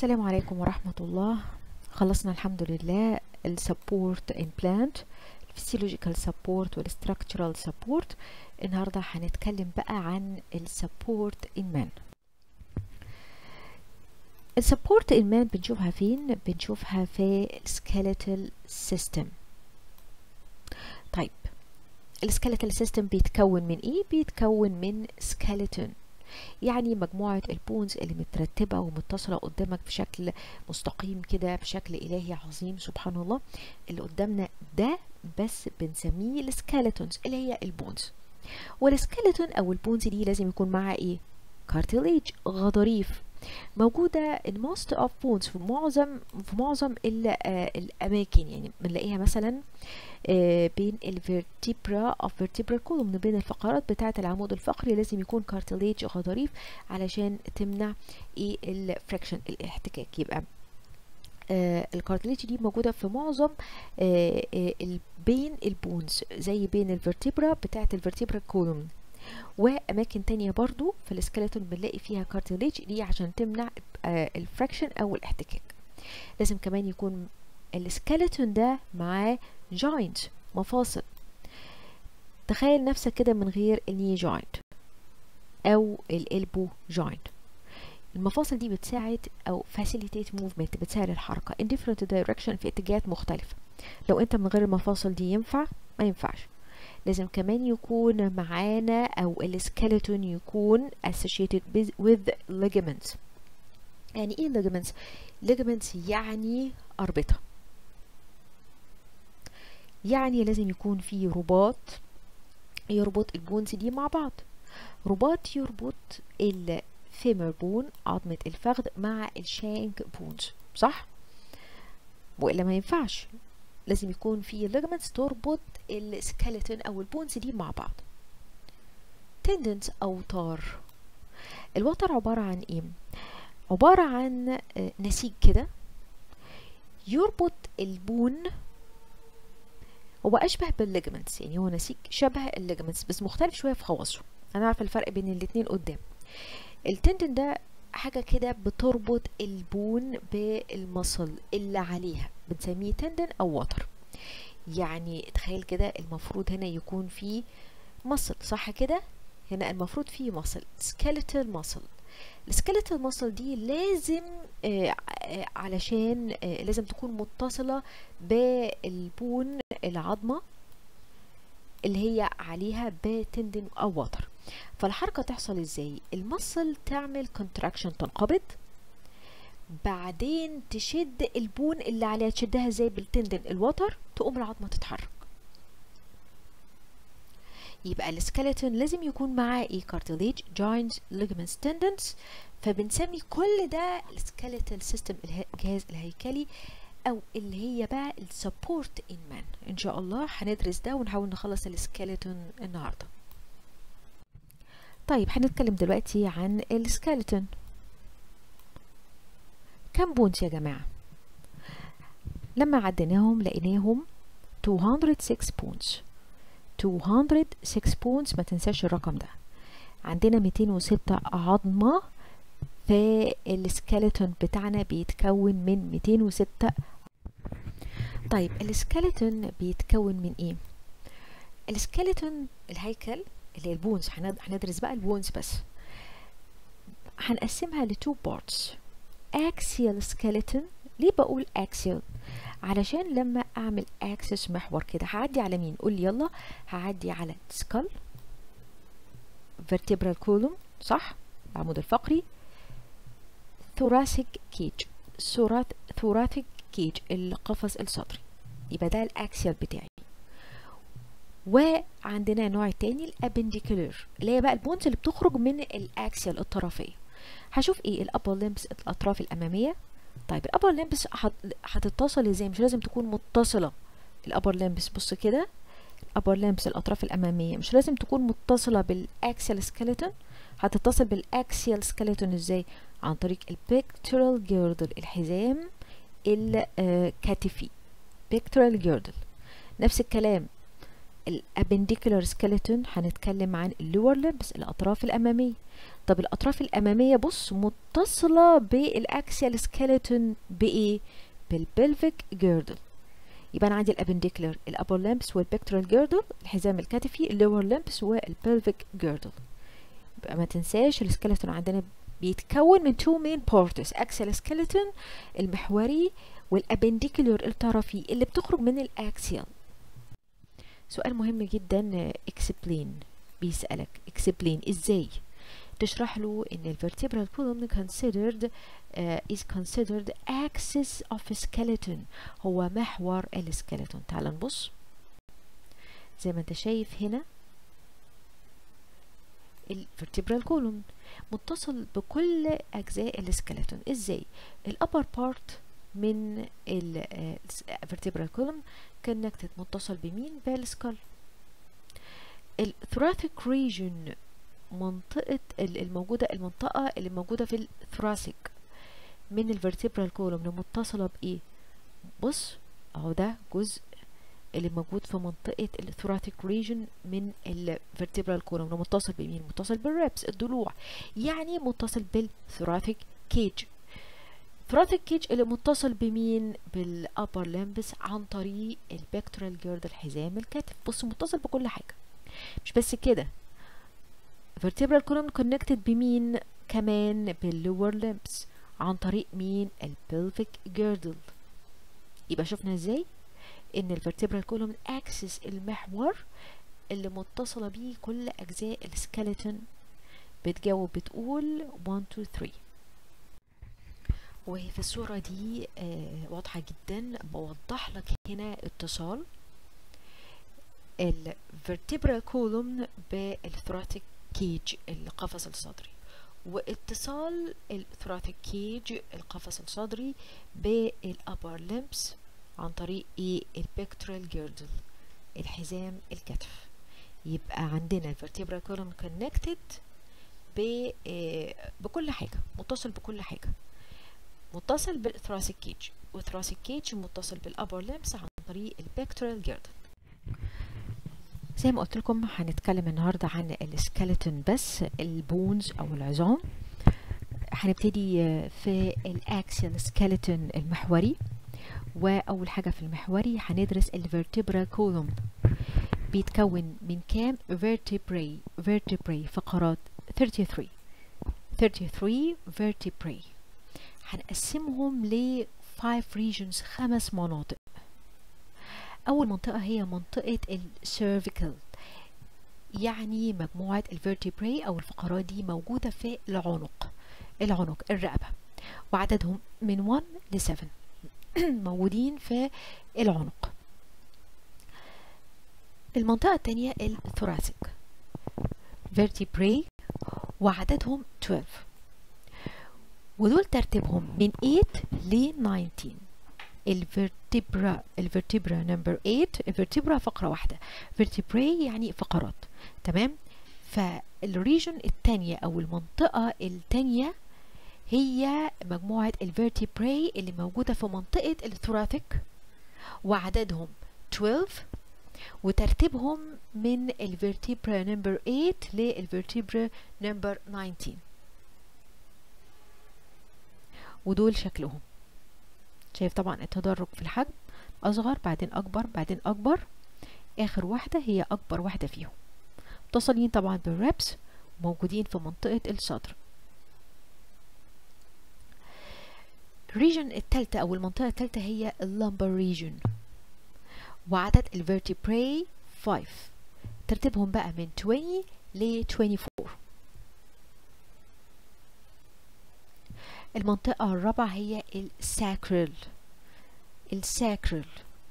السلام عليكم ورحمة الله خلصنا الحمد لله السبورت امبلانت الفسيولوجيكال سبورت والستراكتشرال سبورت النهاردة هنتكلم بقى عن السبورت ان مان السبورت ان مان بنشوفها فين بنشوفها في السكيلتال سيستم طيب السكيلتال سيستم بيتكون من ايه بيتكون من سكيلتون يعني مجموعة البونز اللي مترتبة ومتصلة قدامك بشكل مستقيم كده بشكل إلهي عظيم سبحان الله اللي قدامنا ده بس بنسميه السكيلتونز اللي هي البونز والسكيلتون أو البونز دي لازم يكون معاها إيه؟ كارتليج غضاريف موجودة in most of bones في معظم في معظم الأماكن يعني بنلاقيها مثلا بين الفيرتيبرا of vertebral column بين الفقرات بتاعة العمود الفقري لازم يكون كارتليج غضاريف علشان تمنع ايه الفريكشن الاحتكاك يبقى آه الكارتليج دي موجودة في معظم آه آه بين البونز زي بين الفيرتيبرا بتاعة الفيرتيبرا كولوم واماكن تانية برضو في السكيلتون بنلاقي فيها كارتليج دي عشان تمنع الفراكشن او الاحتكاك لازم كمان يكون السكيلتون ده معاه جوينت مفاصل تخيل نفسك كده من غير الني جوينت او الالبو جوينت المفاصل دي بتساعد او facilitate movement بتساعد الحركة in different direction في اتجاهات مختلفة لو انت من غير المفاصل دي ينفع ما ينفعش لازم كمان يكون معانا او السكيلتون يكون associated with ligaments يعني ايه ligaments ligaments يعني اربطه يعني لازم يكون في رباط يربط البونز دي مع بعض رباط يربط الفيمر بون عظمة الفخذ مع الشانك بونز صح؟ وإلا ما ينفعش لازم يكون في ligaments تربط السكيلتون أو البونز دي مع بعض tendons أوتار الوتر عبارة عن إيه؟ عبارة عن نسيج كده يربط البون هو اشبه بالليجمنتس يعني هو نسيج شبه الليجمنتس بس مختلف شويه في خواصه انا عارفه الفرق بين الاتنين قدام التندن ده حاجه كده بتربط البون بالمصل اللي عليها بنسميه تندن او وتر يعني تخيل كده المفروض هنا يكون في مصل صح كده هنا المفروض في مصل سكيلتال مصل السكيلتال ماسل دي لازم آه آه علشان آه لازم تكون متصلة بالبون العظمة اللي هي عليها بتندن أو وتر فالحركة تحصل ازاي المصل تعمل كونتراكشن تنقبض بعدين تشد البون اللي عليها تشدها ازاي بالتندن الوتر تقوم العظمة تتحرك يبقى السكيلتون لازم يكون معاه ايه كارتليج جوينتس ليجمنتس تندنز فبنسمي كل ده السكيلتال سيستم الجهاز الهيكلي او اللي هي بقى السبورت ان مان ان شاء الله هندرس ده ونحاول نخلص السكيلتون النهارده طيب هنتكلم دلوقتي عن السكيلتون كم بونز يا جماعه لما عديناهم لقيناهم 206 بونز 206 بونز ما تنساش الرقم ده عندنا 206 عظمة في السكيلتون بتاعنا بيتكون من 206 طيب السكيلتون بيتكون من ايه السكيلتون الهيكل اللي هي البونز هندرس بقى البونز بس هنقسمها لتو بارتس axial skeleton ليه بقول axial علشان لما اعمل اكسس محور كده هعدي على مين قول لي يلا هعدي على سكال vertebral column صح العمود الفقري thoracic cage thoracic cage القفص الصدري يبقى ده الاكسيال بتاعي وعندنا نوع تاني الابنديكولر اللي هي بقى البونز اللي بتخرج من الاكسيال الطرفيه هشوف ايه الابر لمبس الاطراف الاماميه طيب الابر لمبس هتتصل ازاي مش لازم تكون متصله الابر لمبس بص كده الابر لمبس الاطراف الاماميه مش لازم تكون متصله بالاكسيال سكيلتون هتتصل بالاكسيال سكيلتون ازاي عن طريق البيكتورال جيردل الحزام الكتفي بيكتورال جيردل نفس الكلام الابنديكولار سكيلتون هنتكلم عن اللور لمبس الاطراف الاماميه طب الاطراف الاماميه بص متصله بالاكسيال سكيلتون بايه بالبلفيك جيردل يبقى انا عندي الابنديكولار الابر لمبس والبكترال جيردل الحزام الكتفي اللور لمبس والبلفيك جيردل يبقى ما تنساش السكيلتون عندنا بيتكون من تو مين بارتس اكسيال سكيلتون المحوري والابنديكولار الطرفي اللي بتخرج من الاكسيال سؤال مهم جدا اكسبلين بيسألك اكسبلين ازاي تشرح له ان الفرتبرال column considered uh, is considered axis of skeleton هو محور السكeleton تعال نبص زي ما انت شايف هنا الفرتبرال column متصل بكل اجزاء السكeleton ازاي الابر بارت من الفرتبرال column connected متصل بمين بالسكال الثراثيك ريجن منطقة الموجودة المنطقة اللي موجودة في الثراسيك من الفرتبرال كولوم متصلة بإيه؟ بص أهو ده جزء اللي موجود في منطقة الثوراتيك ريجن من الفرتبرال كولوم متصل بمين؟ متصل بالريبس الضلوع يعني متصل بالثوراتيك كيج ثوراتيك كيج اللي متصل بمين؟ بالأبر لمبس عن طريق البكترال جيرد الحزام الكتف بص متصل بكل حاجة مش بس كده vertebral column connected بمين كمان بالlower limbs عن طريق مين البلفيك girdle يبقى شفنا ازاي ان الفرتبرال كولوم اكسس المحور اللي متصله بيه كل اجزاء السكeleton بتجاوب بتقول 1 2 3 وفي الصورة دي آه واضحة جدا بوضح لك هنا اتصال الفرتبرال كولوم بالثراتيك كيج القفص الصدري واتصال الثراتيك كيج القفص الصدري بالابر لمبس عن طريق ايه البكترال جيردل الحزام الكتف يبقى عندنا الفرتبرال كولوم كونكتد بكل حاجه متصل بكل حاجه متصل بالثراسيك كيج والثراسيك كيج متصل بالابر لمبس عن طريق البكترال جيردل زي ما قلت لكم هنتكلم النهارده عن السكeleton بس البونز او العظام هنبتدي في الاكسيال سكeleton المحوري واول حاجه في المحوري هندرس الفيرتبرال كولوم بيتكون من كام vertebrae vertebrae فقرات 33 33 vertebrae هنقسمهم ل 5 regions خمس مناطق أول منطقة هي منطقة السيرفيكال يعني مجموعة الفيرتبراي أو الفقرات دي موجودة في العنق العنق الرقبة وعددهم من 1 ل 7 موجودين في العنق المنطقة الثانية الثوراسيك vertebrae وعددهم 12 ودول ترتيبهم من 8 ل 19 الفرتبرا الفرتبرا نمبر 8 الفرتبرا فقرة واحدة vertebrae يعني فقرات تمام فالريجن الثانية أو المنطقة الثانية هي مجموعة الفرتبراي اللي موجودة في منطقة الثوراتيك وعددهم 12 وترتيبهم من الفرتبرا نمبر 8 للفرتبرا نمبر 19 ودول شكلهم شايف طبعا التدرج في الحجم أصغر بعدين أكبر بعدين أكبر آخر واحدة هي أكبر واحدة فيهم متصلين طبعا بالريبس موجودين في منطقة الصدر الريجن التالتة أو المنطقة التالتة هي اللمبر ريجن وعدد الفيرتبراي 5 ترتيبهم بقى من 20 ل 24 المنطقة الرابعة هي الساكرل الساكرل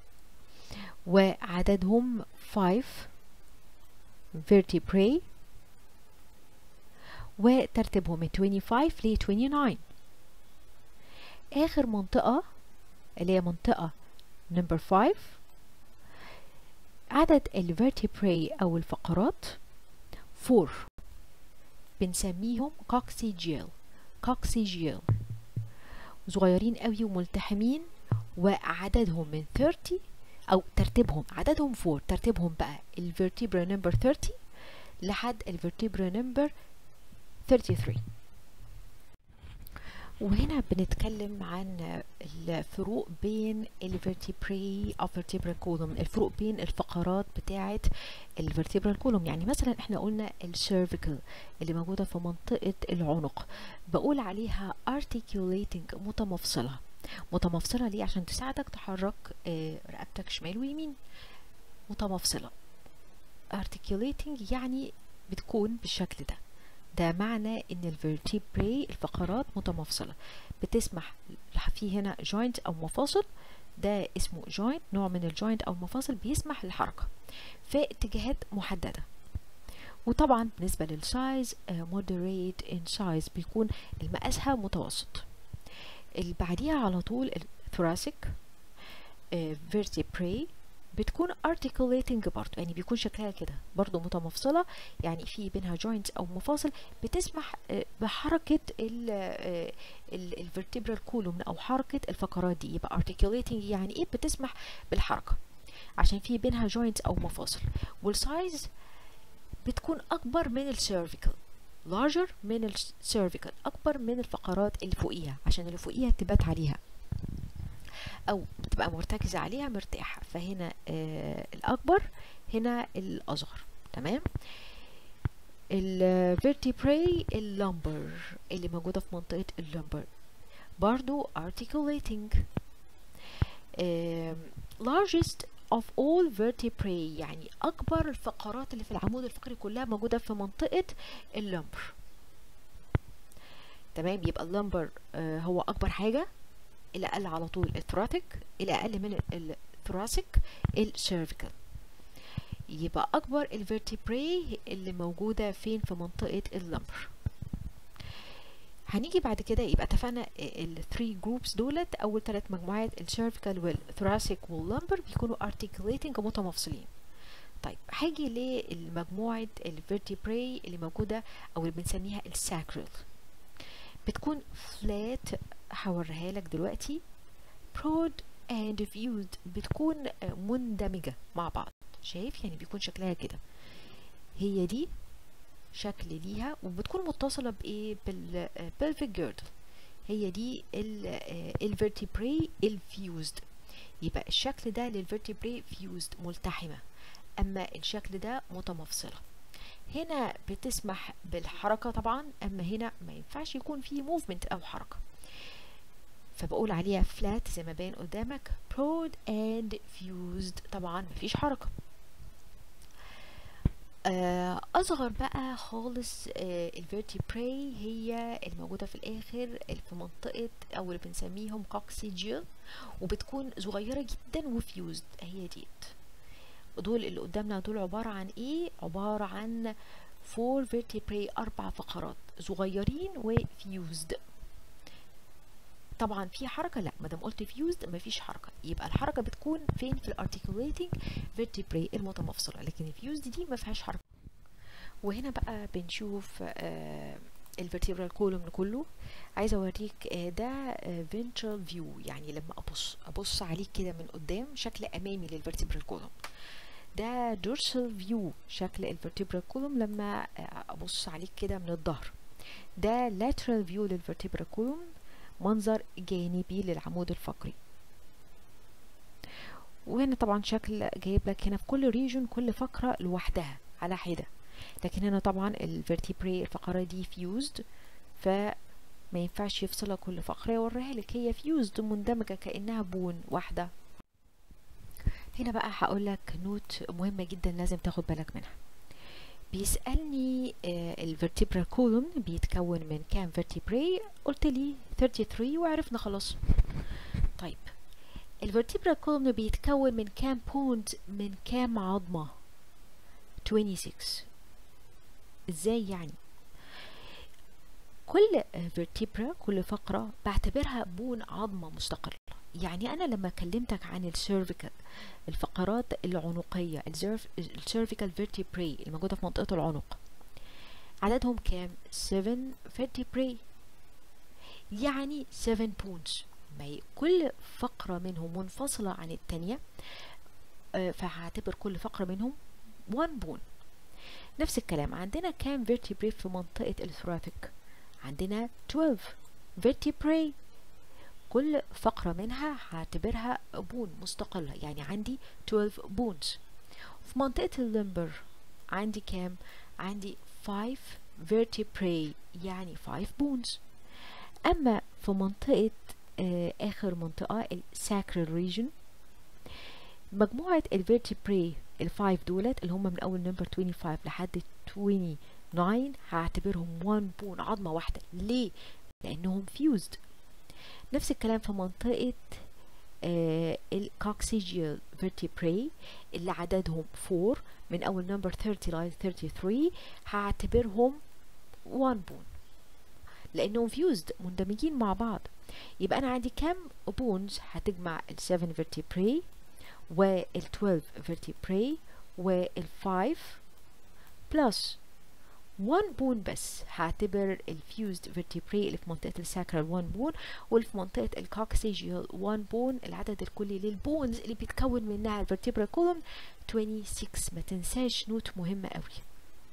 وعددهم 5 vertebrae وترتيبهم من 25 ل 29 آخر منطقة اللي هي منطقة نمبر 5 عدد الفيرتبراي أو الفقرات 4 بنسميهم كوكسيجيل كوكسيجيل صغيرين قوي وملتحمين وعددهم من 30 او ترتيبهم عددهم 4 ترتيبهم بقى الفيرتيبرا نمبر 30 لحد الفيرتيبرا نمبر 33 وهنا بنتكلم عن الفروق بين الفيرتيبري او فيرتيبرال كولوم الفروق بين الفقرات بتاعه الفيرتيبرال كولوم يعني مثلا احنا قلنا السيرفيكال اللي موجوده في منطقه العنق بقول عليها articulating متمفصله متمفصله ليه عشان تساعدك تحرك رقبتك شمال ويمين متمفصله articulating يعني بتكون بالشكل ده ده معنى ان الفيرتيبري الفقرات متمفصله بتسمح في هنا جوينت او مفاصل ده اسمه جوينت نوع من الجوينت او المفاصل بيسمح للحركه في اتجاهات محدده وطبعا بالنسبه للسايز مودريت ان سايز بيكون المقاسها متوسط اللي بعديها على طول الثوراسيك فيرتيبري بتكون articulating برضه يعني بيكون شكلها كده برضه متمفصلة يعني في بينها joints أو مفاصل بتسمح بحركة الفرتبرال كولوم أو حركة الفقرات دي يبقى articulating يعني إيه بتسمح بالحركة عشان في بينها joints أو مفاصل والسايز بتكون أكبر من السيرفيكال larger من السيرفيكال أكبر من الفقرات اللي فوقيها عشان اللي فوقيها تبات عليها او بتبقى مرتكزة عليها مرتاحة فهنا آه الاكبر هنا الاصغر تمام الفيرتيبراي اللمبر اللي موجودة في منطقة اللمبر برضو articulating آه largest of all vertebrae يعني أكبر الفقرات اللي في العمود الفقري كلها موجودة في منطقة اللمبر تمام يبقى اللمبر آه هو أكبر حاجة الى اقل على طول الثوراتيك الى اقل من الثوراسيك السيرفيكال يبقى اكبر الفيرتيبراي اللي موجوده فين في منطقه اللمبر هنيجي بعد كده يبقى اتفقنا الثري جروبس دولت اول ثلاث مجموعات السيرفيكال والثوراسيك واللمبر بيكونوا ارتكليتنج متمفصلين طيب هاجي لمجموعه الفيرتيبراي اللي موجوده او اللي بنسميها الساكرال بتكون فلات هوريها لك دلوقتي برود اند فيوزد بتكون مندمجة مع بعض شايف يعني بيكون شكلها كده هي دي شكل ليها وبتكون متصلة بايه بالبلفيك جيردل هي دي الفيرتيبري الفيوزد يبقى الشكل ده للفيرتيبري فيوزد ملتحمة اما الشكل ده متمفصله هنا بتسمح بالحركة طبعا أما هنا ما ينفعش يكون فيه موفمنت أو حركة فبقول عليها فلات زي ما باين قدامك broad and fused طبعا مفيش حركة آه أصغر بقى خالص آه الفيرتيبراي هي الموجودة في الآخر اللي في منطقة أو اللي بنسميهم كوكسيجيل وبتكون صغيرة جدا وفيوزد هي ديت دول اللي قدامنا دول عبارة عن ايه عبارة عن فور فيرتيبراي اربع فقرات صغيرين وفيوزد طبعا في حركة لا ما دام قلت فيوزد مفيش حركة يبقى الحركة بتكون فين في الارتيكوليتنج فيرتيبراي المتمفصلة لكن الفيوزد دي ما فيهاش حركة وهنا بقى بنشوف آه الفيرتيبرال كولوم كله عايزه اوريك آه ده فينترال فيو يعني لما ابص ابص عليه كده من قدام شكل امامي للفيرتيبرال كولوم ده دورسال فيو شكل الفيرتيبرال كولوم لما ابص عليه كده من الظهر ده lateral فيو للفيرتيبرال كولوم منظر جانبي للعمود الفقري وهنا طبعا شكل جايب لك هنا في كل ريجون كل فقرة لوحدها على حدة لكن هنا طبعا الفيرتيبري الفقرة دي فيوزد فما ينفعش يفصلها كل فقرة يوريها لك هي فيوزد مندمجة كأنها بون واحدة هنا بقى هقول لك نوت مهمة جدا لازم تاخد بالك منها بيسألني آه الفيرتيبرال كولوم بيتكون من كام فيرتيبراي قلت لي 33 وعرفنا خلاص طيب الفيرتيبرال كولوم بيتكون من كام بوند من كام عظمة 26 ازاي يعني كل فيرتيبرا كل فقرة بعتبرها بون عظمة مستقلة يعني أنا لما كلمتك عن السيرفيكال الفقرات العنقية السيرفيكال فيرتيبراي الموجودة في منطقة العنق عددهم كام 7 فيرتيبراي يعني 7 بونز ما كل فقرة منهم منفصلة عن التانية آه، فهعتبر كل فقرة منهم 1 بون نفس الكلام عندنا كام vertebrae في منطقة الثورافيك عندنا 12 vertebrae كل فقرة منها هعتبرها بون مستقلة يعني عندي 12 بونز في منطقة الليمبر عندي كام عندي 5 vertebrae يعني 5 بونز أما في منطقة آه آخر منطقة الساكرال ريجن مجموعة الفيرتيبري الفايف دولت اللي هم من أول نمبر 25 لحد 29 هعتبرهم 1 بون عظمة واحدة ليه؟ لأنهم فيوزد نفس الكلام في منطقة آه الكوكسيجيال فيرتيبري اللي عددهم 4 من أول نمبر 30 لغاية 33 هعتبرهم 1 بون لأنهم فيوزد مندمجين مع بعض يبقى أنا عندي كام بونز هتجمع ال 7 فيرتيبري وال 12 vertebrae وال 5 بلس 1 بون بس هعتبر الفيوزد vertebrae اللي في منطقة الساكرال 1 بون واللي في منطقة الكوكسيجيال 1 بون العدد الكلي للبونز اللي بيتكون منها الفرتبرا كولوم 26 ما تنساش نوت مهمة قوي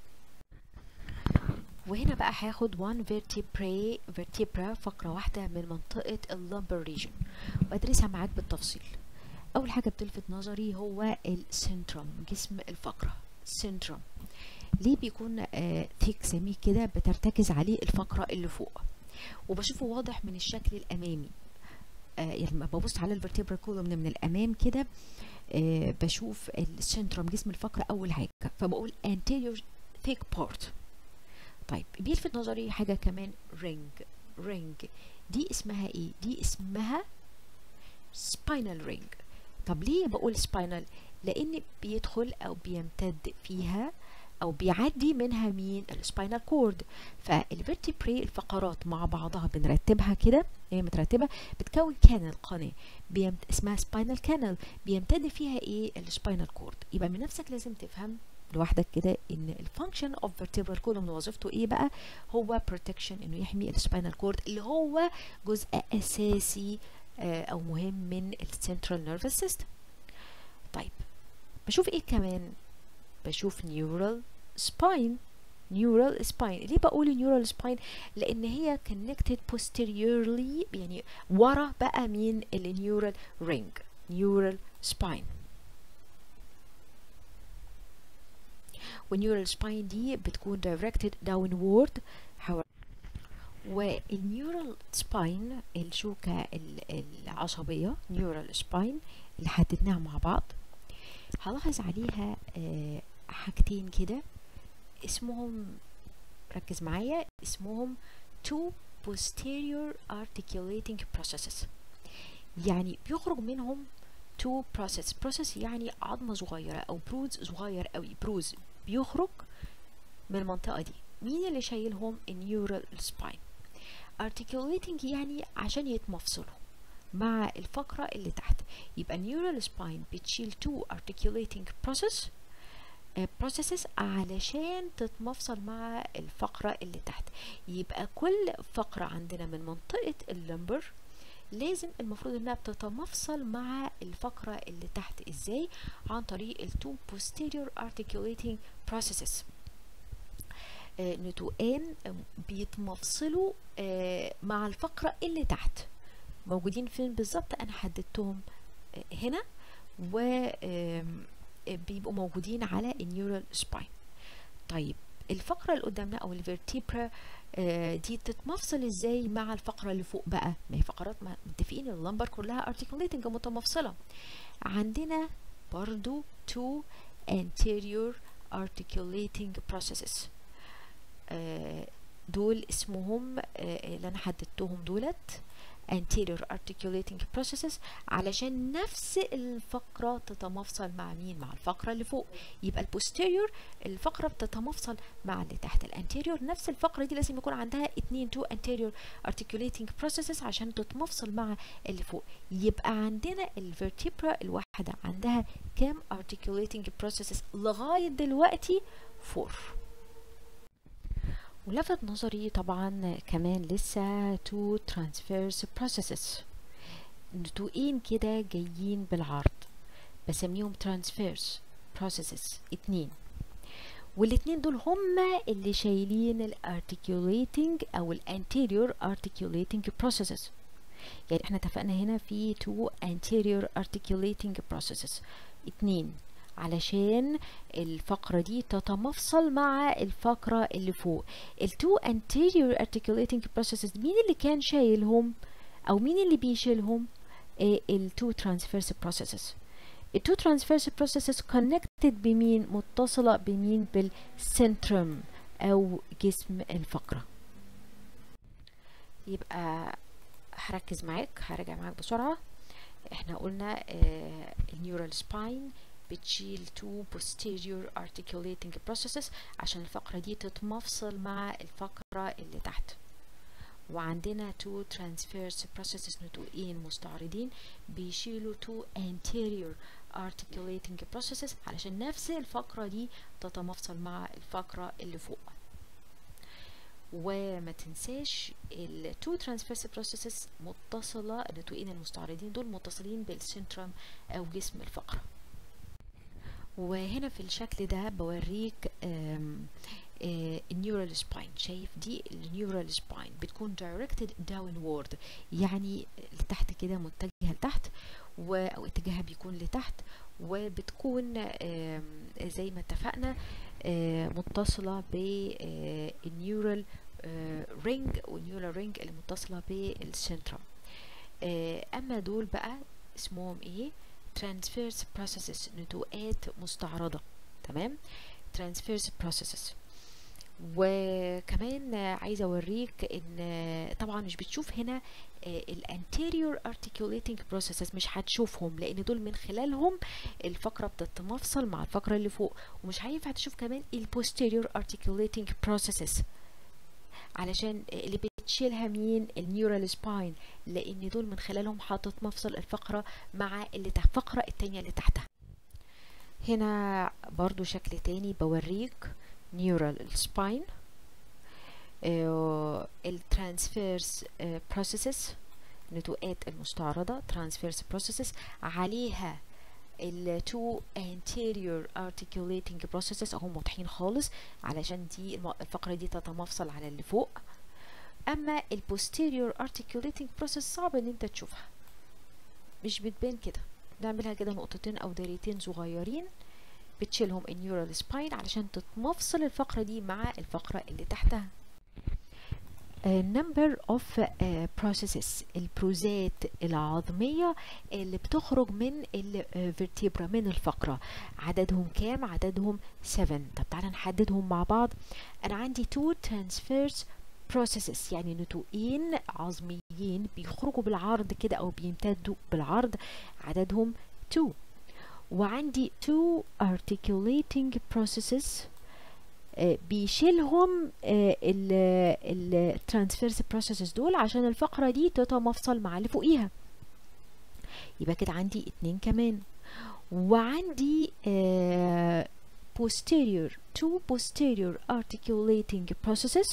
وهنا بقى هاخد 1 vertebrae vertebra فقرة واحدة من منطقة اللمبر ريجن وادرسها معاك بالتفصيل اول حاجه بتلفت نظري هو السنترم جسم الفقره سنترم ليه بيكون آه ثيك سميك كده بترتكز عليه الفقره اللي فوق وبشوفه واضح من الشكل الامامي آه يعني لما ببص على الفرتبرا كولوم من الامام كده آه بشوف السنترم جسم الفقره اول حاجه فبقول anterior thick part طيب بيلفت نظري حاجه كمان رينج رينج دي اسمها ايه دي اسمها spinal ring طب ليه بقول سباينال لان بيدخل او بيمتد فيها او بيعدي منها مين السباينال كورد فالفيرتيبري الفقرات مع بعضها بنرتبها كده هي مترتبه بتكون كانال قناه بيمت... اسمها سباينال كانال بيمتد فيها ايه السباينال كورد يبقى من نفسك لازم تفهم لوحدك كده ان الفانكشن اوف فيرتيبرال كولوم وظيفته ايه بقى هو بروتكشن انه يحمي السباينال كورد اللي هو جزء اساسي او مهم من السنترال نيرفس سيستم طيب بشوف ايه كمان بشوف نيورال سباين نيورال سباين ليه بقول نيورال سباين لان هي connected posteriorly يعني ورا بقى مين النيورال رينج نيورال سباين والنيورال سباين دي بتكون directed downward والنيورال سباين الشوكة العصبية نيورال سباين اللي حددناها مع بعض هلاحظ عليها آه حاجتين كده اسمهم ركز معايا اسمهم two posterior articulating processes يعني بيخرج منهم two process process يعني عظمة صغيرة أو بروز صغير قوي بروز بيخرج من المنطقة دي مين اللي شايلهم النيورال سباين articulating يعني عشان يتمفصلوا مع الفقرة اللي تحت يبقى neural spine بتشيل two articulating process uh, processes علشان تتمفصل مع الفقرة اللي تحت يبقى كل فقرة عندنا من منطقة اللمبر لازم المفروض انها بتتمفصل مع الفقرة اللي تحت ازاي عن طريق ال two posterior articulating processes نتوءان بيتمفصلوا مع الفقرة اللي تحت موجودين فين بالظبط انا حددتهم هنا وبيبقوا موجودين على النيورال سباين طيب الفقرة اللي قدامنا او الفيرتيبرا دي تتمفصل ازاي مع الفقرة اللي فوق بقى ما هي فقرات متفقين اللمبر كلها articulating متمفصلة عندنا برضو two anterior articulating processes دول اسمهم اللي انا حددتهم دولت anterior articulating processes علشان نفس الفقرة تتمفصل مع مين مع الفقرة اللي فوق يبقى البوستيريور الفقرة بتتمفصل مع اللي تحت الانتيريور نفس الفقرة دي لازم يكون عندها اتنين تو anterior articulating processes عشان تتمفصل مع اللي فوق يبقى عندنا الفرتيبرا الواحدة عندها كام articulating processes لغاية دلوقتي فور ولفت نظري طبعا كمان لسه تو ترانسفيرس بروسيسز نتوئين كده جايين بالعرض بسميهم transverse processes اتنين والاتنين دول هما اللي شايلين ال articulating او ال anterior articulating processes يعني احنا اتفقنا هنا في two anterior articulating processes اتنين علشان الفقرة دي تتمفصل مع الفقرة اللي فوق ال two anterior articulating processes مين اللي كان شايلهم او مين اللي بيشيلهم ال two transverse processes ال two transverse processes connected بمين متصلة بمين بالسنترم او جسم الفقرة يبقى هركز معاك هرجع معاك بسرعة احنا قلنا آه النيورال سباين بتشيل two posterior articulating processes عشان الفقرة دي تتمفصل مع الفقرة اللي تحت وعندنا two transverse processes نتوئين مستعرضين بيشيلوا two anterior articulating processes علشان نفس الفقرة دي تتمفصل مع الفقرة اللي فوق وما تنساش ال two transverse processes متصلة النتوئين المستعرضين دول متصلين بالسنترم أو جسم الفقرة وهنا في الشكل ده بوريك النيورال سباين شايف دي النيورال سباين بتكون directed downward يعني لتحت كده متجهة لتحت او اتجاهها بيكون لتحت وبتكون زي ما اتفقنا متصلة بالنيورال رينج والنيورال رينج اللي متصلة بالسنترم اما دول بقى اسمهم ايه transverse processes نتوءات مستعرضة تمام transverse processes وكمان عايزه اوريك ان طبعا مش بتشوف هنا الانتيريور articulating processes مش هتشوفهم لان دول من خلالهم الفقره بتتمفصل مع الفقره اللي فوق ومش هينفع تشوف كمان البوستيريور articulating processes علشان اللي بتشيلها مين النيورال سباين لان دول من خلالهم هتتمفصل الفقره مع اللي تحت الفقره التانية اللي تحتها هنا برضو شكل تاني بوريك neural spine الترانسفيرس بروسيسز نتوءات المستعرضة transverse processes عليها ال two anterior articulating processes اهم واضحين خالص علشان دي الفقرة دي تتمفصل على اللي فوق اما ال posterior articulating process صعب ان انت تشوفها مش بتبان كده نعملها كده نقطتين او دايرتين صغيرين بتشيلهم النيورال سباين علشان تتمفصل الفقرة دي مع الفقرة اللي تحتها number of uh, processes البروزات العظمية اللي بتخرج من الفرتيبرا من الفقرة عددهم كام عددهم 7 طب تعالى نحددهم مع بعض انا عندي two transverse processes يعني نتوئين عظميين بيخرجوا بالعرض كده او بيمتدوا بالعرض عددهم 2 وعندي two articulating processes آه بيشيلهم الترانسفيرس processes دول عشان الفقرة دي تتمفصل مع اللي فوقيها يبقى كده عندي اتنين كمان وعندي آه posterior two posterior articulating processes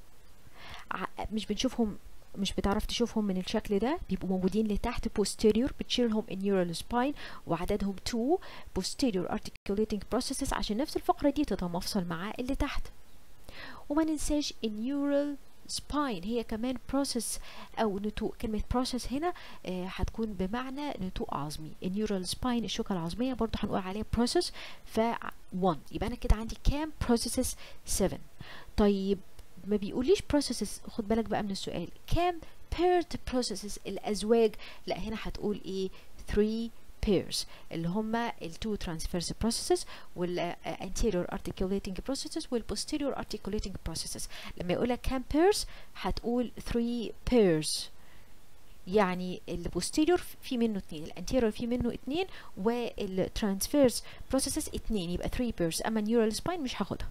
مش بنشوفهم مش بتعرف تشوفهم من الشكل ده بيبقوا موجودين لتحت posterior بتشيلهم النيورال سباين وعددهم 2 posterior articulating processes عشان نفس الفقرة دي تتمفصل مع اللي تحت وما ننساش النيورال سباين هي كمان process او نتوء كلمة process هنا آه هتكون بمعنى نتوء عظمي النيورال سباين الشوكة العظمية برضو هنقول عليها process ف 1 يبقى انا كده عندي كام processes 7 طيب ما بيقوليش processes خد بالك بقى من السؤال كام paired processes الازواج لا هنا هتقول ايه 3 pairs اللي هما ال two transverse processes وال anterior articulating processes وال posterior articulating processes لما يقولك كام pairs هتقول 3 pairs يعني ال posterior في منه اتنين الانتيريور في منه اتنين والترانسفيرس processes اتنين يبقى 3 pairs اما neural spine مش هاخدها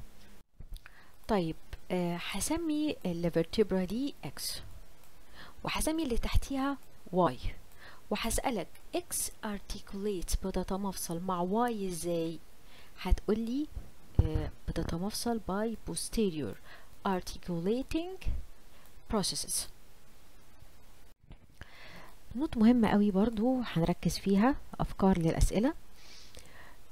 طيب هسمي الفرتبرا دي اكس وهسمي اللي تحتيها واي وهسألك اكس articulates بتتمفصل مع واي ازاي هتقولي آه بتتمفصل by posterior articulating processes نوت مهمة قوي برضو هنركز فيها أفكار للأسئلة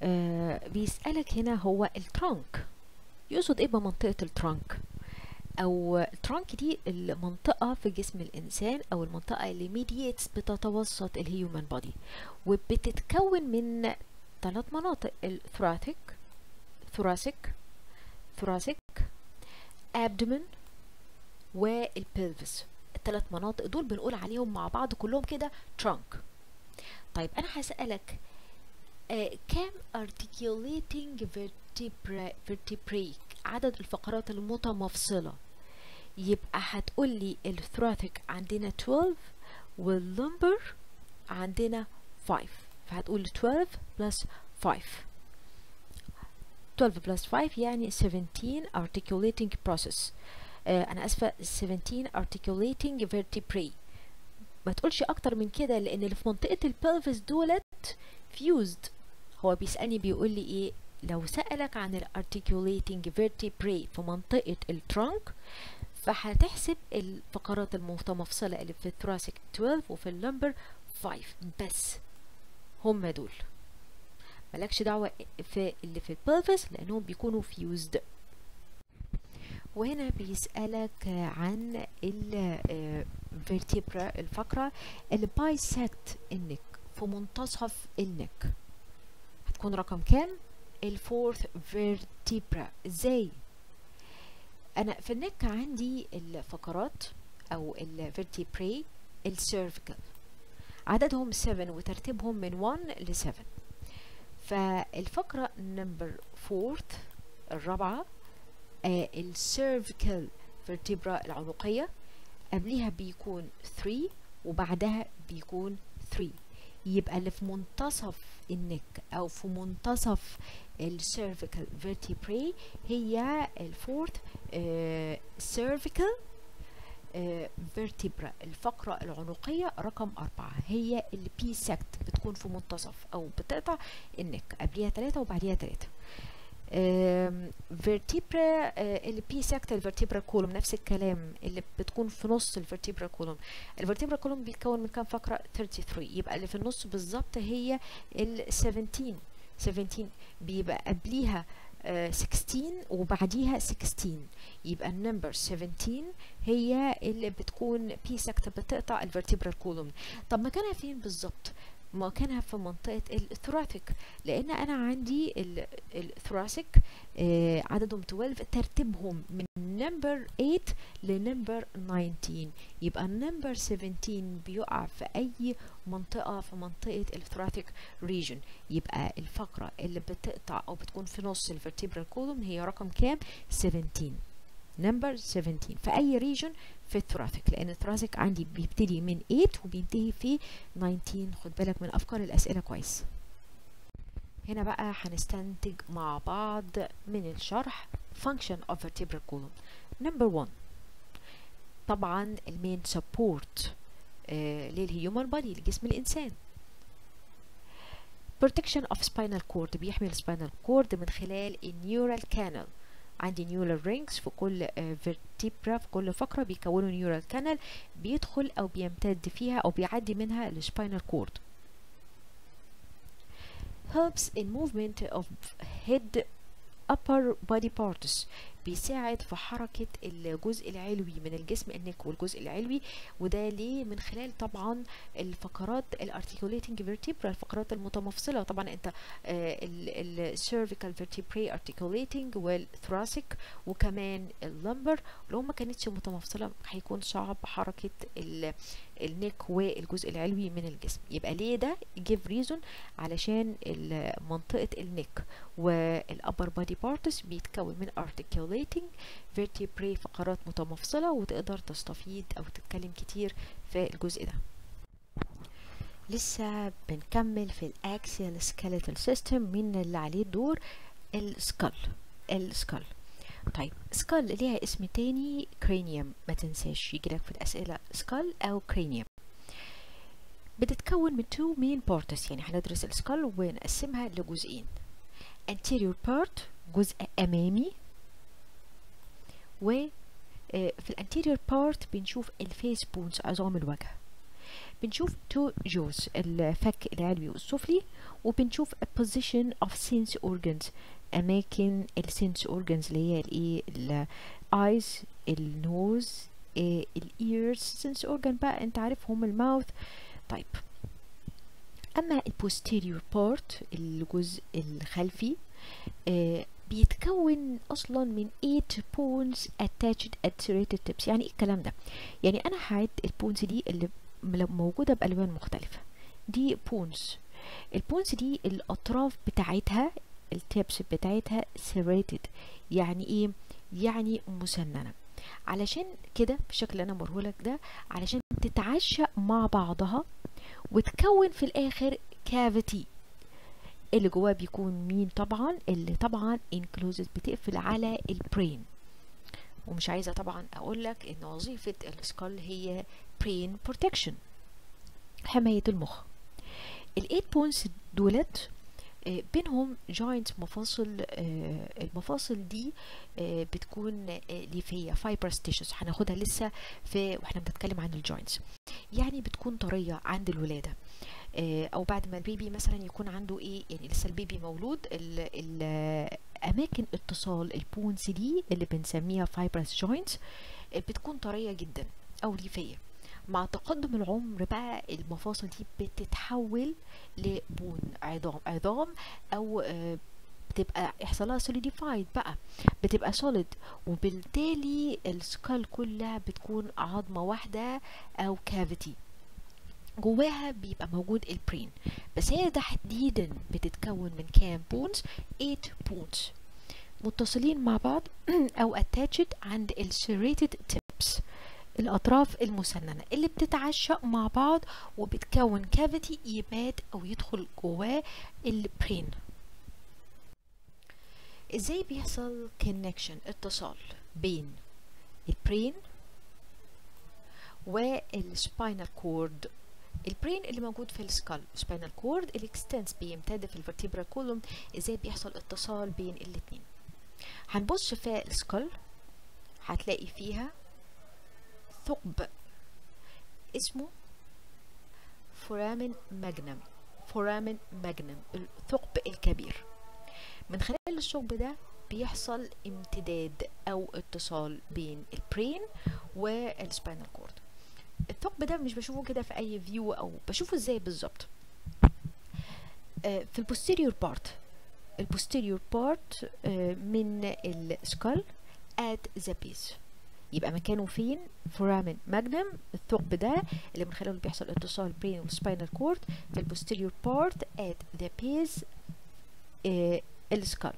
آه بيسألك هنا هو الترانك يقصد ايه بمنطقة الترانك او الترانك دي المنطقة في جسم الانسان او المنطقة اللي ميدييتس بتتوسط الهيومن بودي وبتتكون من ثلاث مناطق الثراثيك ثوراسيك ثوراسيك abdomen والبلفس الثلاث مناطق دول بنقول عليهم مع بعض كلهم كده trunk طيب انا هسألك آه كام articulating vertebrae vertebrae عدد الفقرات المتمفصلة يبقى هتقول لي الثراثيك عندنا 12 واللمبر عندنا 5 فهتقول 12 plus 5 12 plus 5 يعني 17 articulating process آه انا اسفه 17 articulating vertebrae ما تقولش اكتر من كده لان اللي في منطقه البلفس دولت فيوزد هو بيسالني بيقول لي ايه لو سالك عن الارتيكوليتنج vertebrae في منطقه الترانك فهتحسب الفقرات المتمفصله اللي في الثراسيك 12 وفي اللمبر 5 بس هم دول مالكش دعوه في اللي في البلفس لانهم بيكونوا فيوزد وهنا بيسألك عن الفيرتيبرا الفقرة اللي بايسكت النك في منتصف النك هتكون رقم كام؟ الفورث فيرتيبرا ازاي؟ انا في النك عندي الفقرات او الفيرتيبري السيرفيكال عددهم 7 وترتيبهم من 1 ل 7 فالفقرة نمبر فورث الرابعة آه السيرفيكال فيرتبرا العنقية قبليها بيكون 3 وبعدها بيكون 3 يبقى اللي في منتصف النك او في منتصف السيرفيكال فيرتبري هي الفورث سيرفيكال فيرتبرا الفقرة العنقية رقم أربعة هي البي سكت بتكون في منتصف أو بتقطع النك قبليها ثلاثة وبعديها ثلاثة فيرتيبرا البي سكت الفيرتيبرا كولوم نفس الكلام اللي بتكون في نص الفيرتيبرا كولوم الفيرتيبرا كولوم بيتكون من كام فقره 33 يبقى اللي في النص بالظبط هي ال 17 17 بيبقى قبليها uh, 16 وبعديها 16 يبقى النمبر 17 هي اللي بتكون بي سكت بتقطع الفيرتيبرا كولوم طب مكانها فين بالظبط مكانها في منطقة الثراثيك لأن أنا عندي الثراثيك آه عددهم 12 ترتيبهم من نمبر 8 لنمبر 19 يبقى النمبر 17 بيقع في أي منطقة في منطقة الثراثيك ريجن يبقى الفقرة اللي بتقطع أو بتكون في نص الفرتيبرال كولوم هي رقم كام 17 نمبر 17 في أي ريجن في الثراثيك لان الثراثيك عندي بيبتدي من 8 وبينتهي في 19 خد بالك من افكار الاسئله كويس هنا بقى هنستنتج مع بعض من الشرح function of vertebral column number 1 طبعا المين سبورت آه للهيومن بودي لجسم الانسان protection of spinal cord بيحمي السباينال كورد من خلال النيورال كانال عندي نيورال رينجز في كل فيرتيبرا في كل فقرة بيكونوا نيورال كانال بيدخل أو بيمتد فيها أو بيعدي منها السباينال كورد helps in movement of head upper body parts بيساعد في حركة الجزء العلوي من الجسم النك والجزء العلوي وده ليه من خلال طبعا الفقرات الارتيكوليتنج فيرتيبرا الفقرات المتمفصلة طبعا انت السيرفيكال فيرتيبري ارتيكوليتنج والثراسيك وكمان اللمبر لو ما كانتش متمفصلة هيكون صعب حركة النك والجزء العلوي من الجسم يبقى ليه ده جيف ريزون علشان منطقة النك والابر بادي بارتس بيتكون من articulating vertebrae فقرات متمفصلة وتقدر تستفيد او تتكلم كتير في الجزء ده لسه بنكمل في الاكسيال سكيلتال سيستم من اللي عليه الدور السكال السكال طيب سكال ليها اسم تاني كرينيوم ما تنساش يجيلك في الأسئلة سكال أو كرينيوم بتتكون من two main parts يعني هندرس السكال ونقسمها لجزئين anterior part جزء أمامي و في الانتيريور بارت بنشوف الفيس بونز عظام الوجه بنشوف تو جوز الفك العلوي والسفلي وبنشوف a position of sense organs أماكن السنس organs اللي هي الايه الايز النوز الايرز سنس organ بقى انت عارفهم الماوث طيب اما البوستيريور بارت الجزء الخلفي آه بيتكون اصلا من 8 بونز attached at serrated tips يعني ايه الكلام ده يعني انا هعد البونز دي اللي موجوده بالوان مختلفه دي بونز البونز دي الاطراف بتاعتها التيبس بتاعتها serrated يعني ايه يعني مسننه علشان كده بالشكل اللي انا مرهولك ده علشان تتعشق مع بعضها وتكون في الاخر كافيتي اللي جواه بيكون مين طبعا اللي طبعا انكلوزد بتقفل على البرين ومش عايزه طبعا اقول لك ان وظيفه السكال هي برين بروتكشن حمايه المخ الايت بونز دولت آه بينهم جوينت مفاصل آه المفاصل دي آه بتكون ليفيه فايبرس تيشوز هناخدها لسه في واحنا بنتكلم عن الجوينتس يعني بتكون طريه عند الولاده او بعد ما البيبي مثلا يكون عنده ايه يعني لسه البيبي مولود ال ال اماكن اتصال البونز دي اللي بنسميها فايبرس جوينتس بتكون طريه جدا او ليفيه مع تقدم العمر بقى المفاصل دي بتتحول لبون عظام عظام او بتبقى يحصلها سوليديفايد بقى بتبقى سوليد وبالتالي السكال كلها بتكون عظمه واحده او كافيتي جواها بيبقى موجود البرين بس هي تحديدا بتتكون من كام بونز 8 بونز متصلين مع بعض او attached عند ال serrated tips الاطراف المسننه اللي بتتعشق مع بعض وبتكون كافيتي يبات او يدخل جواه البرين ازاي بيحصل كونكشن اتصال بين البرين والسباينال كورد البرين اللي موجود في السكال سباينال كورد الاكستنس بيمتد في الفرتيبرال كولوم ازاي بيحصل اتصال بين الاتنين هنبص في السكال هتلاقي فيها ثقب اسمه فورامين ماجنم فورامين ماجنم الثقب الكبير من خلال الثقب ده بيحصل امتداد او اتصال بين البرين والسباينال كورد الثقب ده مش بشوفه كده في اي فيو او بشوفه ازاي بالظبط آه في البوستيريور بارت البوستيريور بارت آه من السكال at the base يبقى مكانه فين فورامين ماجنم الثقب ده اللي من خلاله بيحصل اتصال بين والسباينال كورد في البوستيريور بارت at the base آه السكال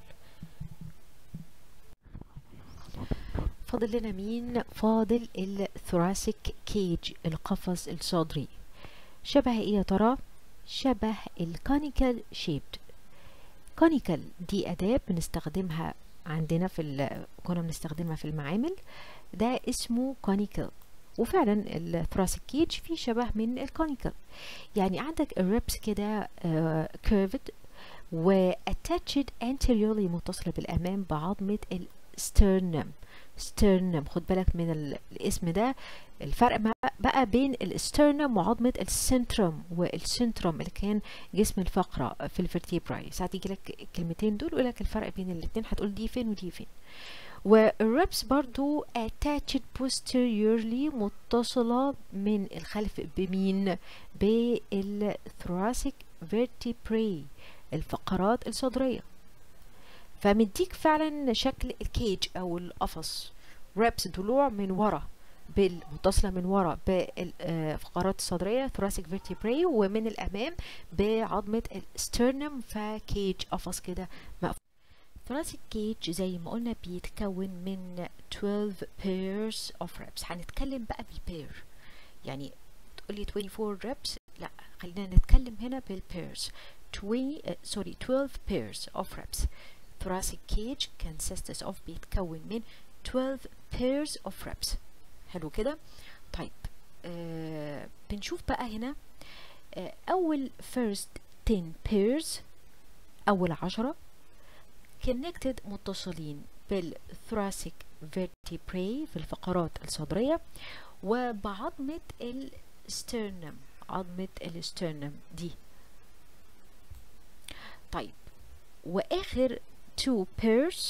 فاضل لنا مين فاضل الثوراسيك كيج القفص الصدري شبه ايه يا ترى شبه الكونيكال شيبد كونيكال دي اداة بنستخدمها عندنا في كنا بنستخدمها في المعامل ده اسمه كونيكال وفعلا الثراسيك كيج فيه شبه من الكونيكال يعني عندك الريبس كده كيرفد واتاتشد anteriorly متصلة بالأمام بعظمة السترنم سترنم خد بالك من الاسم ده الفرق بقى بين الاسترنم وعظمة السنترم والسنترم اللي كان جسم الفقرة في الفرتيبراي ساعات يجي لك الكلمتين دول يقول لك الفرق بين الاتنين هتقول دي فين ودي فين والربس برضو attached posteriorly متصلة من الخلف بمين بالثوراسيك vertebrae الفقرات الصدرية فمديك فعلا شكل الكيج او القفص رابس ضلوع من ورا بالمتصله من ورا بالفقرات الصدريه thoracic vertebrae ومن الامام بعظمه السترنم فكيج قفص كده مقفول thoracic cage زي ما قلنا بيتكون من 12 pairs of reps هنتكلم بقى بالبير يعني تقولي 24 reps لا خلينا نتكلم هنا بالبيرز 20 سوري 12 pairs of reps thoracic cage consists of بيتكون من 12 pairs of reps حلو كده طيب آه بنشوف بقى هنا آه أول first 10 pairs أول عشرة connected متصلين بالثوراسيك vertebrae في الفقرات الصدرية وبعظمة sternum عظمة السترنم دي طيب واخر two pairs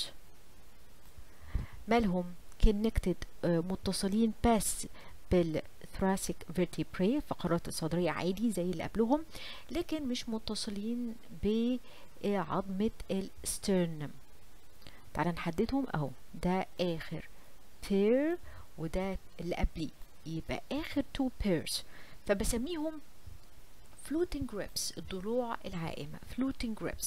مالهم connected آه، متصلين بس بالثراسيك vertebrae الفقرات الصدرية عادي زي اللي قبلهم لكن مش متصلين بعظمة السترنم تعالى نحددهم اهو ده اخر pair وده اللي قبليه يبقى اخر two pairs فبسميهم floating ribs الضلوع العائمة floating ribs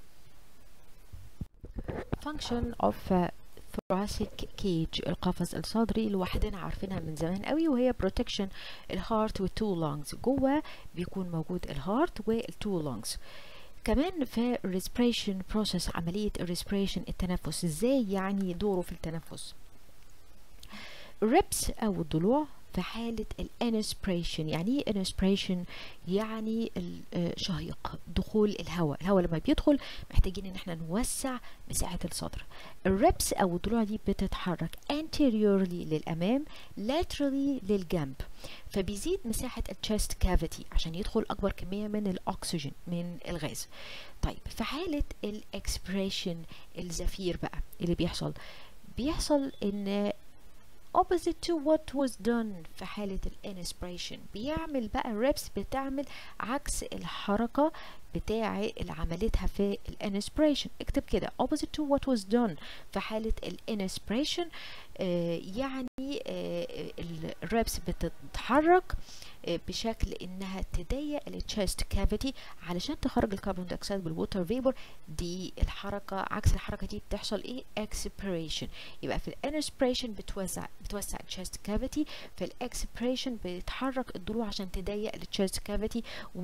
function of uh, thoracic cage القفص الصدري لوحدنا عارفينها من زمان قوي وهي protection الهارت والتو lungs جوه بيكون موجود الهارت والتو lungs كمان في respiration process عملية respiration التنفس ازاي يعني دوره في التنفس الريبس او الضلوع في حالة الانسبريشن يعني ايه انسبريشن يعني الشهيق دخول الهواء الهواء لما بيدخل محتاجين ان احنا نوسع مساحة الصدر الريبس او الضلوع دي بتتحرك anteriorly للامام laterally للجنب فبيزيد مساحة الchest cavity عشان يدخل اكبر كمية من الاكسجين من الغاز طيب في حالة الاكسبريشن الزفير بقى اللي بيحصل بيحصل ان opposite to what was done في حالة الانسبريشن بيعمل بقى الريبس بتعمل عكس الحركة بتاع اللي عملتها في الانسبريشن اكتب كده opposite to what was done في حالة الانسبريشن آه يعني آه الريبس بتتحرك آه بشكل انها تضيق التشست كافيتي علشان تخرج الكربون دايوكسيد بالووتر فيبر دي الحركة عكس الحركة دي بتحصل ايه اكسبريشن يبقى في الانسبريشن بتوسع بتوسع التشست كافيتي في الاكسبريشن بتحرك الضلوع عشان تضيق التشست كافيتي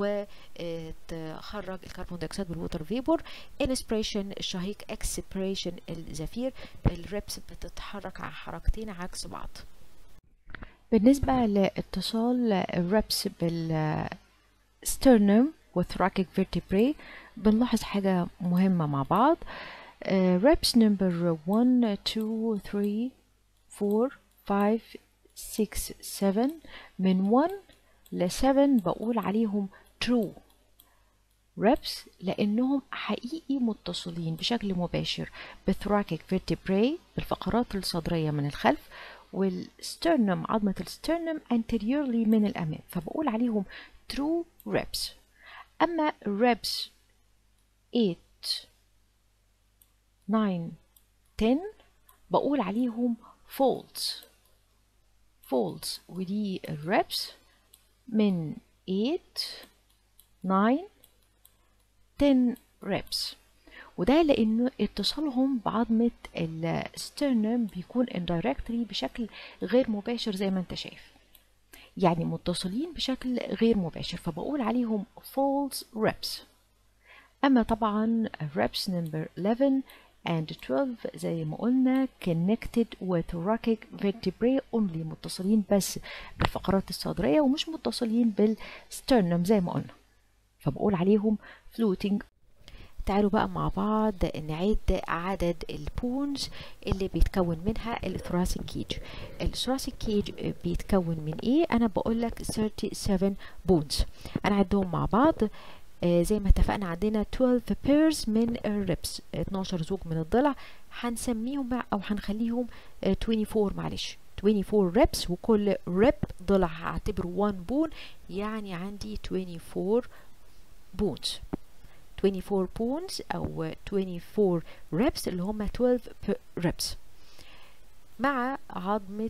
وتخرج الكربون دايوكسيد بالووتر فيبر انسبريشن الشهيق اكسبريشن الزفير الريبس بتتحرك على حركتين عكس بعض بالنسبة لاتصال الريبس بالسترنم والثراكيك vertebrae بنلاحظ حاجة مهمة مع بعض reps number 1 2 3 4 5 6 7 من 1 ل 7 بقول عليهم true reps لأنهم حقيقي متصلين بشكل مباشر بالثراكيك vertebrae بالفقرات الصدرية من الخلف والسترنم عظمة السترنم anteriorly من الأمام فبقول عليهم true reps أما reps 8 9 10 بقول عليهم folds folds ودي الريبس من 8 9 10 reps وده لأنه اتصالهم بعظمة السترنم بيكون indirectly بشكل غير مباشر زي ما انت شايف يعني متصلين بشكل غير مباشر فبقول عليهم false reps أما طبعا reps number 11 and 12 زي ما قلنا connected with thoracic vertebrae only متصلين بس بالفقرات الصدرية ومش متصلين بالسترنم زي ما قلنا فبقول عليهم floating تعالوا بقى مع بعض نعد عدد البونز اللي بيتكون منها الثراسيك كيج الثراسيك كيج بيتكون من ايه انا بقول لك 37 بونز انا عدهم مع بعض آه زي ما اتفقنا عندنا 12 pairs من الريبس 12 زوج من الضلع هنسميهم بقى او هنخليهم آه 24 معلش 24 ريبس وكل ريب ضلع هعتبره 1 بون يعني عندي 24 بونز 24 بونز او 24 reps اللي هم 12 reps مع عظمة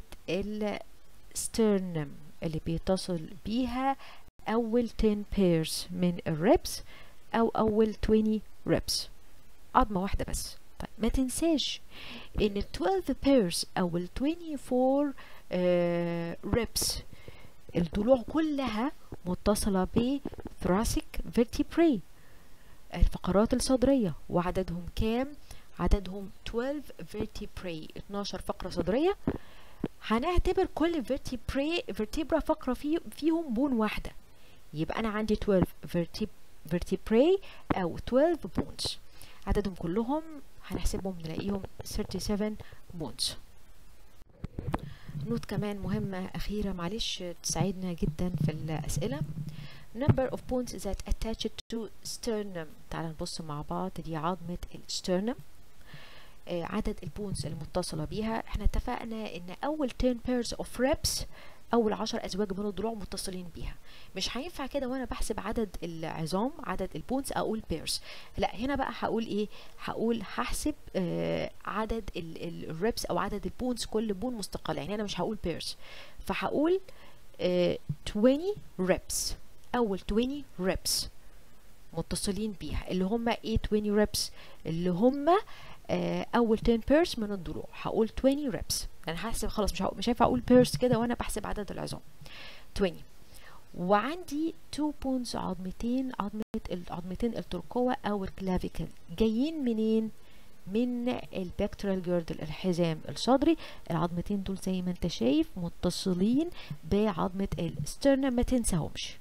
السترنم اللي بيتصل بيها أول 10 pairs من الريبس أو أول 20 reps عظمة واحدة بس طيب ما تنساش إن ال 12 pairs أو ال 24 آه reps الضلوع كلها متصلة ب thoracic vertebrae الفقرات الصدرية وعددهم كام؟ عددهم 12 vertebrae 12 فقرة صدرية هنعتبر كل vertebrae vertebra فقرة فيه فيهم بون واحدة يبقى أنا عندي 12 vertebrae أو 12 bones عددهم كلهم هنحسبهم نلاقيهم 37 bones نوت كمان مهمة أخيرة معلش تساعدنا جدا في الأسئلة number of bones that attached to sternum تعال نبص مع بعض دي عظمة السترنم آه عدد البونز المتصلة بيها احنا اتفقنا ان اول 10 pairs of reps اول 10 ازواج من الضلوع متصلين بيها مش هينفع كده وانا بحسب عدد العظام عدد البونز اقول بيرز لا هنا بقى هقول ايه هقول هحسب آه عدد الريبس او عدد البونز كل بون مستقله يعني انا مش هقول بيرز فهقول آه 20 ريبس اول 20 ريبس متصلين بيها اللي هم ايه 20 ريبس اللي هم آه اول 10 بيرس من الضلوع هقول 20 ريبس انا هحسب خلاص مش مش هينفع اقول بيرس كده وانا بحسب عدد العظام 20 وعندي 2 بونز عظمتين عظمة العظمتين الترقوة او الكلافيكل جايين منين من البكترال جيردل الحزام الصدري العظمتين دول زي ما انت شايف متصلين بعظمة السترنم ما تنساهمش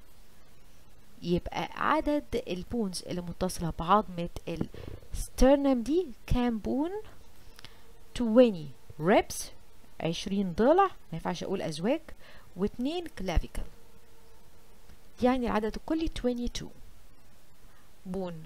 يبقى عدد البونز اللي متصلة بعظمة السترنم دي كام بون 20 ريبس 20 ضلع ما ينفعش اقول ازواج واتنين كلافيكل يعني العدد الكلي 22 بون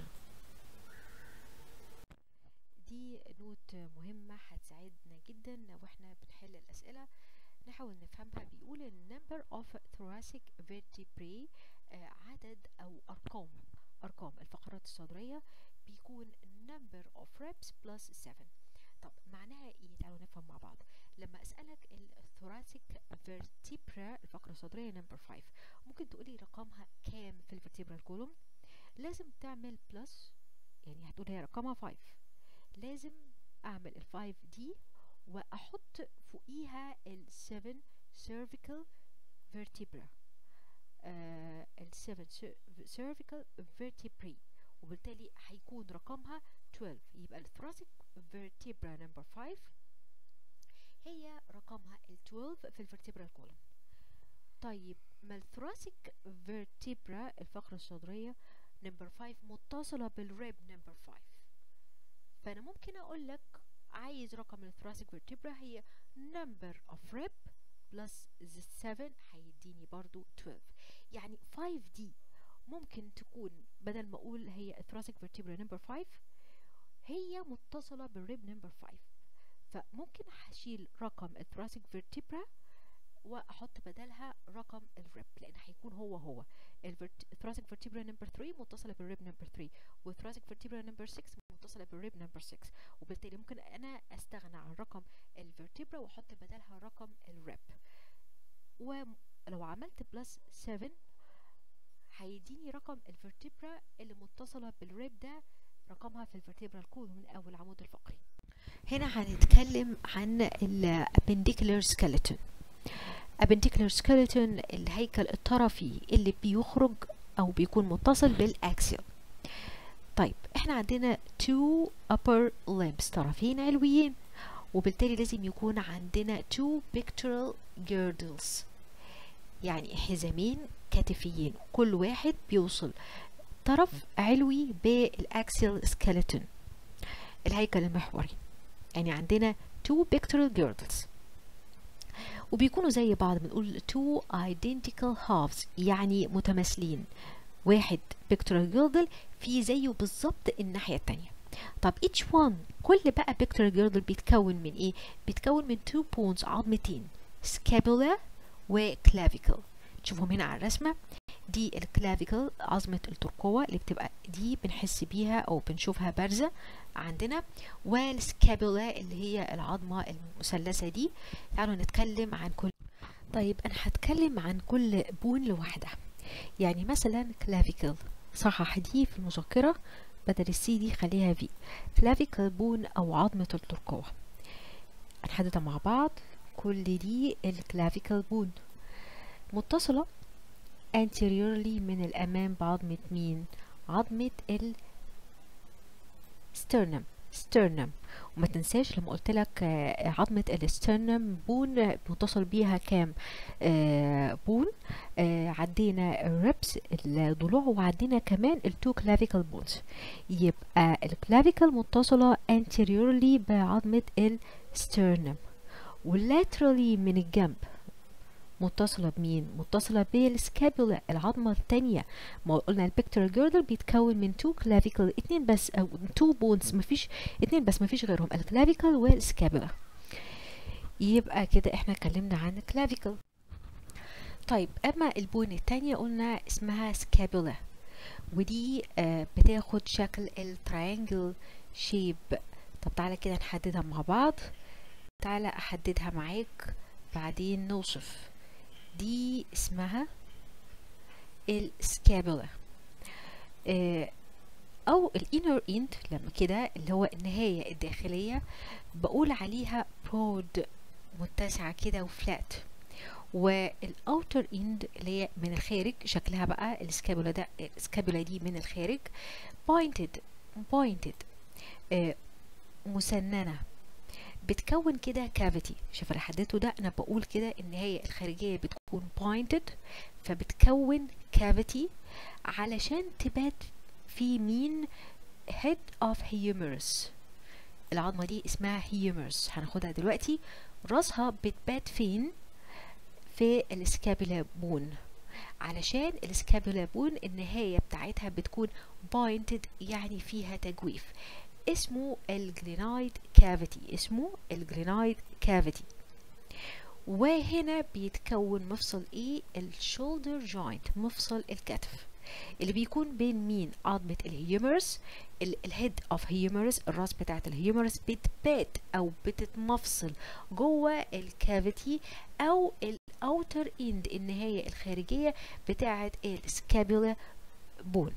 دي نوت مهمة هتساعدنا جدا واحنا بنحل الأسئلة نحاول نفهمها بيقول ال number of thoracic vertebrae آه عدد أو أرقام أرقام الفقرات الصدرية بيكون number of reps plus 7 طب معناها ايه تعالوا نفهم مع بعض لما اسالك الثوراسيك فيرتيبرا الفقره الصدريه نمبر 5 ممكن تقولي رقمها كام في الفيرتيبرال كولوم لازم تعمل بلس يعني هتقول هي رقمها 5 لازم اعمل ال 5 دي واحط فوقيها ال 7 cervical vertebra آه ال 7 cervical vertebrae وبالتالي هيكون رقمها 12 يبقى الثراسيك vertebra number 5 هي رقمها ال 12 في الفرتبرال كولوم طيب ما الثراسيك vertebra الفقرة الصدرية نمبر 5 متصلة بالريب نمبر 5 فأنا ممكن أقول لك عايز رقم الثراسيك vertebra هي number of rib plus 7 هيديني برضو 12 يعني 5 دي ممكن تكون بدل ما اقول هي الثراسيك vertebra نمبر 5 هي متصلة بالريب نمبر 5 فممكن هشيل رقم الثراسيك vertebra واحط بدلها رقم الريب لان هيكون هو هو الثراسيك vertebra نمبر 3 متصلة بالريب نمبر 3 والثراسيك vertebra نمبر 6 متصلة بالريب نمبر 6 وبالتالي ممكن انا استغنى عن رقم الفرتبرا واحط بدلها رقم الريب ولو عملت بلس 7 هيديني رقم الفرتبرا اللي متصلة بالريب ده رقمها في الفرتبرال كولوم أو العمود الفقري هنا هنتكلم عن الابنديكولار سكيلتون appendicular skeleton الهيكل الطرفي اللي بيخرج أو بيكون متصل بالأكسيال طيب احنا عندنا two upper limbs طرفين علويين وبالتالي لازم يكون عندنا two pectoral girdles يعني حزامين كتفيين كل واحد بيوصل طرف علوي بالاكسيال سكيلتون الهيكل المحوري يعني عندنا two pectoral girdles وبيكونوا زي بعض بنقول two identical halves يعني متماثلين واحد pectoral girdle في زيه بالظبط الناحية التانية طب each one كل بقى pectoral girdle بيتكون من ايه؟ بيتكون من two bones عظمتين scapula وclavicle تشوفهم هنا على الرسمة دي الكلافيكل عظمة الترقوة اللي بتبقى دي بنحس بيها أو بنشوفها بارزة عندنا والسكابولا اللي هي العظمة المثلثة دي تعالوا نتكلم عن كل طيب أنا هتكلم عن كل بون لوحدها يعني مثلا كلافيكل صحح دي في المذكرة بدل السي دي خليها في كلافيكل بون أو عظمة الترقوة هنحددها مع بعض كل دي الكلافيكل بون متصلة anteriorly من الأمام بعظمة مين؟ عظمة ال sternum sternum وما تنساش لما قلت لك عظمة السترنم بون متصل بيها كام آه بون آه عدينا الربس الضلوع وعدينا كمان التو كلافيكال بونز يبقى الكلافيكال متصلة anteriorly بعظمة السترنم واللاترالي من الجنب متصلة بمين؟ متصلة بالسكابولا العظمة التانية ما قلنا البكتورال جيردل بيتكون من تو كلافيكل اتنين بس او تو بونز مفيش اتنين بس مفيش غيرهم الكلافيكل والسكابولا يبقى كده احنا اتكلمنا عن الكلافيكل طيب اما البون التانية قلنا اسمها سكابولا ودي آه بتاخد شكل التراينجل شيب طب تعالى كده نحددها مع بعض تعالى احددها معاك بعدين نوصف دي اسمها السكابولا آه او الانر اند لما كده اللي هو النهاية الداخلية بقول عليها برود متسعة كده وفلات والاوتر اند اللي هي من الخارج شكلها بقى السكابولا ده السكابولا دي من الخارج بوينتد بوينتد آه مسننة بتكون كده كافيتي شوف اللي حددته ده انا بقول كده النهاية الخارجية بتكون pointed فبتكون كافيتي علشان تبات في مين head of humerus العظمة دي اسمها humerus هناخدها دلوقتي راسها بتبات فين في السكابولا بون علشان السكابولا بون النهاية بتاعتها بتكون pointed يعني فيها تجويف اسمه الجلينايد كافيتي اسمه الجلينايد كافيتي وهنا بيتكون مفصل ايه الشولدر جوينت مفصل الكتف اللي بيكون بين مين عظمة الهيومرس الهيد اوف هيومرس الراس بتاعت الهيومرس بتبات او بتتمفصل جوه الكافيتي او الاوتر اند النهاية الخارجية بتاعت السكابولا بون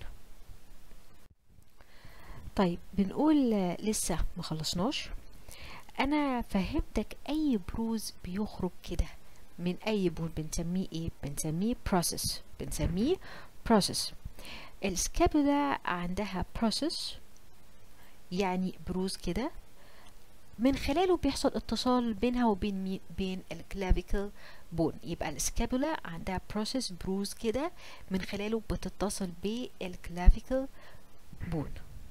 طيب بنقول لسه ما خلصناش انا فهمتك اي بروز بيخرج كده من اي بون بنسميه ايه بنسميه process بنسميه process السكابولا عندها process يعني بروز كده من خلاله بيحصل اتصال بينها وبين مي بين الكلافيكل بون يبقى السكابولا عندها process بروز كده من خلاله بتتصل بالكلافيكل بون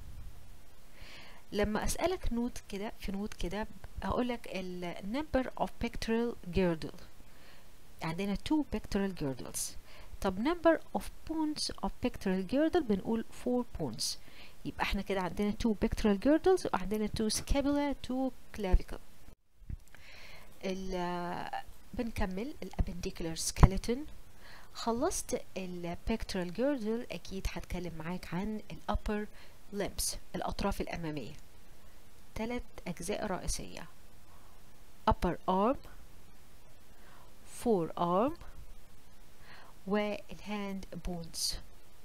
لما اسالك نوت كده في نوت كده هقول لك ال number of pectoral girdle عندنا two pectoral girdles طب number of bones of pectoral girdle بنقول four bones يبقى احنا كده عندنا two pectoral girdles وعندنا two scapula two clavicle ال بنكمل الابنديكولار skeleton خلصت ال pectoral girdle اكيد هتكلم معاك عن ال upper limbs الأطراف الأمامية ثلاث أجزاء رئيسية upper arm forearm والهاند بونز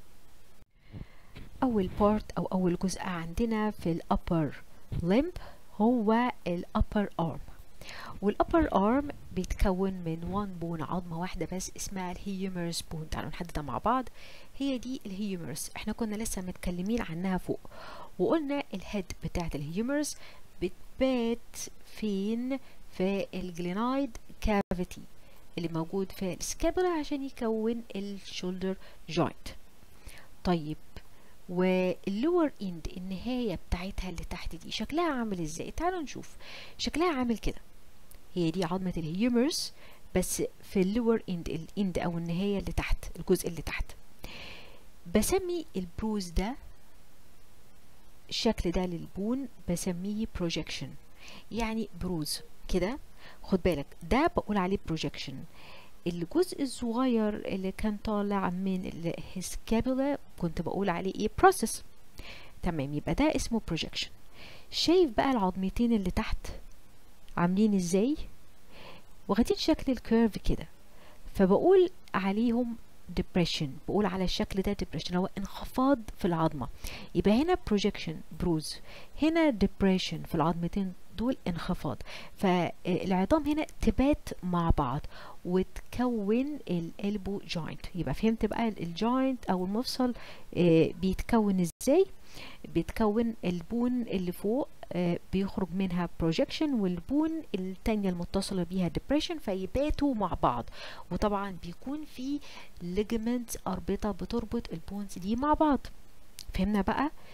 أول بارت أو أول جزء عندنا في الأبر limb هو الأبر arm والأبر arm بيتكون من وان بون عظمة واحدة بس اسمها الهيومرس بون تعالوا نحددها مع بعض هي دي الهيومرس احنا كنا لسه متكلمين عنها فوق وقلنا الهيد بتاعت الهيومرس بتبات فين في الجلينايد كافيتي اللي موجود في السكابولا عشان يكون الشولدر جوينت طيب واللور اند النهايه بتاعتها اللي تحت دي شكلها عامل ازاي تعالوا نشوف شكلها عامل كده هي دي عظمه الهيومرس بس في اللور اند الاند او النهايه اللي تحت الجزء اللي تحت بسمي البروز ده الشكل ده للبون بسميه بروجيكشن يعني بروز كده خد بالك ده بقول عليه بروجيكشن الجزء الصغير اللي كان طالع من السكابولا كنت بقول عليه ايه بروسيس تمام يبقى ده اسمه بروجيكشن شايف بقى العظمتين اللي تحت عاملين ازاي واخدين شكل الكيرف كده فبقول عليهم depression بقول على الشكل ده depression هو انخفاض في العظمة يبقى هنا projection بروز هنا depression في العظمتين دول انخفاض فالعظام هنا تبات مع بعض وتكون الالبو جوينت يبقى فهمت بقى الجوينت او المفصل بيتكون ازاي بيتكون البون اللي فوق بيخرج منها بروجيكشن والبون التانية المتصلة بيها depression فيباتوا مع بعض وطبعا بيكون في ligaments أربطة بتربط البونز دي مع بعض فهمنا بقى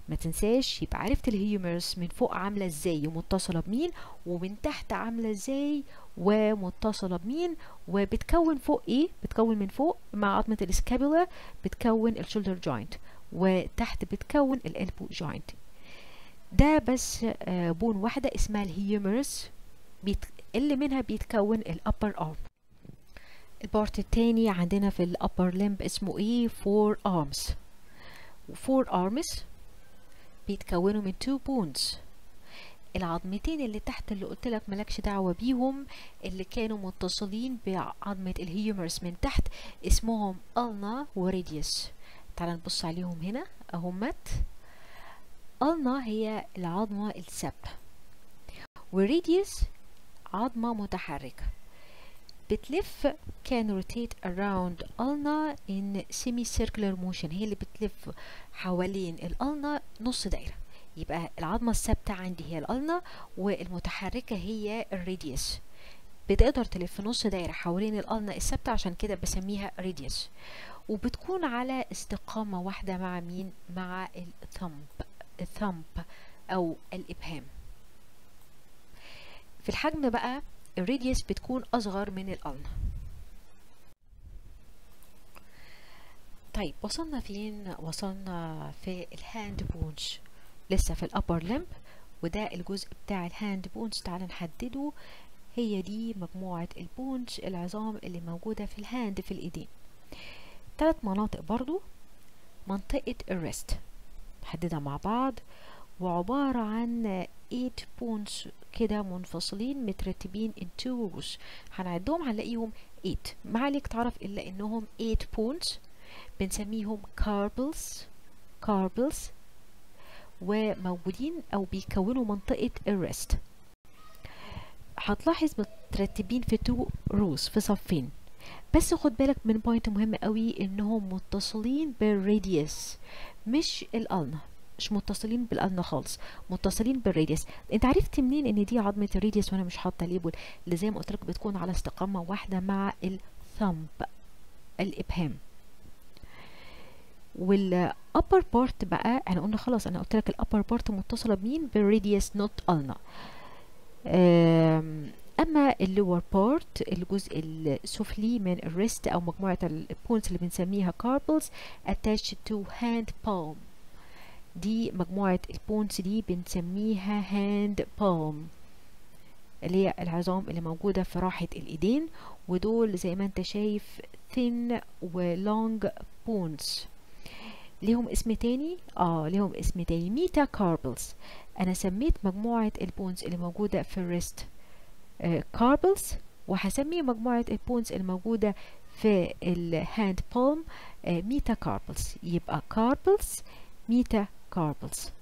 ما تنساش يبقى عرفت الهيومرس من فوق عامله ازاي ومتصله بمين ومن تحت عامله ازاي ومتصله بمين وبتكون فوق ايه بتكون من فوق مع عظمه السكابولا بتكون الشولدر جوينت وتحت بتكون الالبو جوينت ده بس آه بون واحده اسمها الهيومرس بيت... اللي منها بيتكون الابر ارم البارت التاني عندنا في الابر لمب اسمه ايه فور ارمز فور ارمز بيتكونوا من تو بونز العظمتين اللي تحت اللي قلت لك مالكش دعوه بيهم اللي كانوا متصلين بعظمه الهيومرس من تحت اسمهم النا وريديوس تعال نبص عليهم هنا اهمت النا هي العظمه الثابته وريديوس عظمه متحركه بتلف can rotate around ulna in semicircular motion هي اللي بتلف حوالين الألنا نص دايرة يبقى العظمة الثابتة عندي هي الألنا والمتحركة هي الراديوس بتقدر تلف نص دايرة حوالين الألنا الثابتة عشان كده بسميها راديوس وبتكون على استقامة واحدة مع مين؟ مع الثمب الثمب أو الإبهام في الحجم بقى الراديوس بتكون أصغر من الألنا طيب وصلنا فين وصلنا في الهاند بونز لسه في الأبر لمب وده الجزء بتاع الهاند بونز تعال نحدده هي دي مجموعة البونز العظام اللي موجودة في الهاند في الإيدين ثلاث مناطق برضو منطقة الريست نحددها مع بعض وعبارة عن 8 بونز كده منفصلين مترتبين in two rows هنعدهم هنلاقيهم 8 ما عليك تعرف إلا إنهم 8 بونز بنسميهم carpals carpals وموجودين أو بيكونوا منطقة الريست هتلاحظ مترتبين في تو روز في صفين بس خد بالك من بوينت مهم قوي انهم متصلين بالراديوس مش الالنا مش متصلين بالالنا خالص متصلين بالراديوس انت عرفت منين ان دي عظمه الراديوس وانا مش حاطه ليبل اللي زي ما قلت لك بتكون على استقامه واحده مع الثمب الابهام والابر بارت بقى احنا قلنا خلاص انا قلت لك الابر بارت متصله بمين بالراديوس نوت النا اما اللور بارت الجزء السفلي من الريست او مجموعه البونز اللي بنسميها كاربلز attached to hand palm دي مجموعه البونز دي بنسميها hand palm اللي هي العظام اللي موجودة في راحة الإيدين ودول زي ما انت شايف thin و long bones ليهم اسم تاني اه ليهم اسم تاني ميتا كاربلز انا سميت مجموعة البونز اللي موجودة في الريست كاربلز وهسمي مجموعة البونز الموجودة في الهاند بالم ميتا كاربلز يبقى كاربلز ميتا كاربلز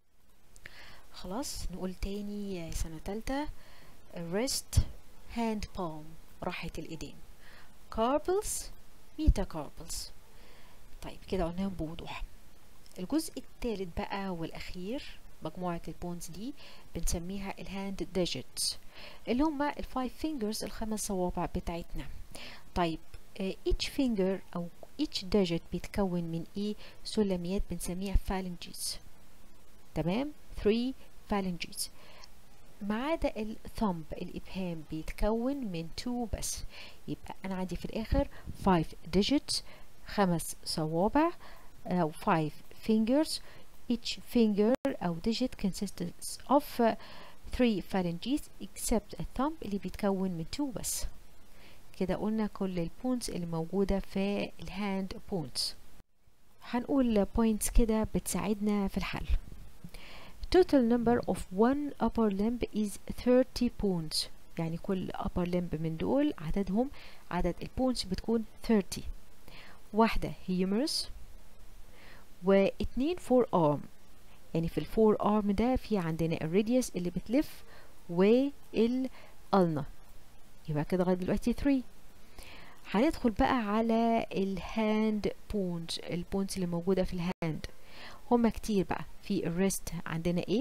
خلاص نقول تاني سنة تالتة wrist hand palm راحة الإيدين carpals metacarpals طيب كده قلناهم بوضوح الجزء الثالث بقى والأخير مجموعة البونز دي بنسميها الهاند digits اللي هما الفايف فينجرز الخمس صوابع بتاعتنا طيب each finger أو each digit بيتكون من ايه سلميات بنسميها phalanges تمام 3 phalanges ما عدا الثمب الإبهام بيتكون من 2 بس يبقى أنا عندي في الآخر 5 digits خمس صوابع أو 5 fingers each finger أو digit consists of 3 phalanges except a thumb اللي بيتكون من 2 بس كده قلنا كل البونز اللي موجودة في الهاند بونز هنقول بوينتس كده بتساعدنا في الحل total number of one upper limb is 30 bones يعني كل upper limb من دول عددهم عدد البونز بتكون 30 واحدة humerus واتنين فور arm يعني في الفور arm ده في عندنا الراديوس اللي بتلف والألنا يبقى كده لغاية دلوقتي 3 هندخل بقى على الهاند بونز البونز اللي موجودة في الهاند هما كتير بقى في الريست عندنا 8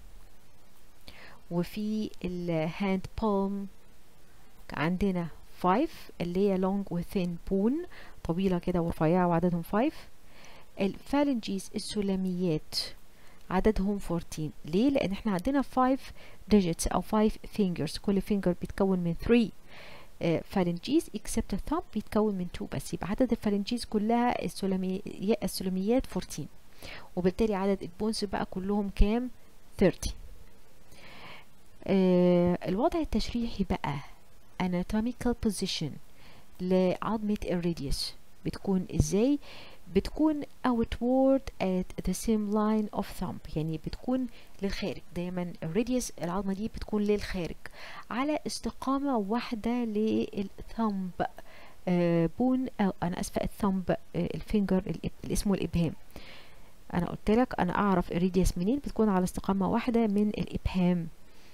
وفي الهاند بالم عندنا 5 اللي هي لونج وثين بون طويلة كده ورفيعة وعددهم 5 الفالنجيز السلميات عددهم 14 ليه لان احنا عندنا 5 digits او 5 fingers كل finger بيتكون من 3 فالنجيز اكسبت الثumb بيتكون من 2 بس يبقى عدد الفالنجيز كلها السلمي... السلميات 14 وبالتالي عدد البونز بقى كلهم كام 30 آه الوضع التشريحي بقى anatomical position لعظمة الراديوس بتكون ازاي بتكون outward at the same line of thumb يعني بتكون للخارج دايما الراديوس العظمة دي بتكون للخارج على استقامة واحدة للثمب آه بون أو أنا أسفة الثمب آه الفينجر اللي اسمه الإبهام أنا قلت لك أنا أعرف الراديوس منين بتكون على استقامة واحدة من الإبهام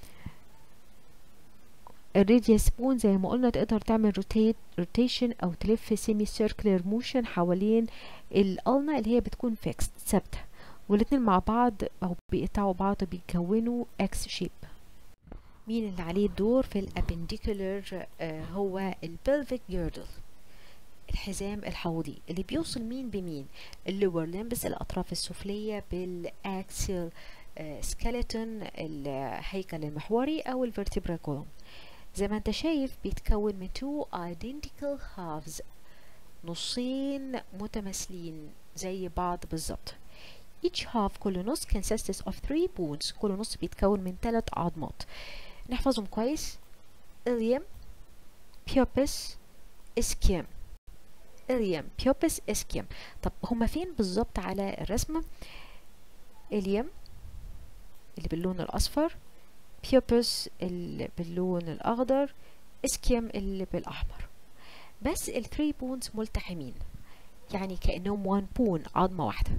الراديوس بون زي ما قلنا تقدر تعمل روتيت روتيشن او تلف سيمي سيركلر موشن حوالين القلنة اللي هي بتكون فيكس ثابتة والاتنين مع بعض او بيقطعوا بعض بيكونوا اكس شيب مين اللي عليه الدور في الابنديكولر آه هو البلفيك جيردل الحزام الحوضي اللي بيوصل مين بمين اللور لمبس الاطراف السفلية بالاكسل آه سكيلتون الهيكل المحوري او الفرتبرا كولوم زي ما انت شايف بيتكون من two identical halves نصين متماثلين زي بعض بالظبط each half كل نص consists of three bones كل نص بيتكون من ثلاث عظمات نحفظهم كويس ilium pubis ischium ilium pubis ischium طب هما فين بالظبط على الرسمة ilium اللي باللون الأصفر بيوبس اللي باللون الأخضر اسكيم اللي بالأحمر بس الثري بونز ملتحمين يعني كأنهم وان بون عظمة واحدة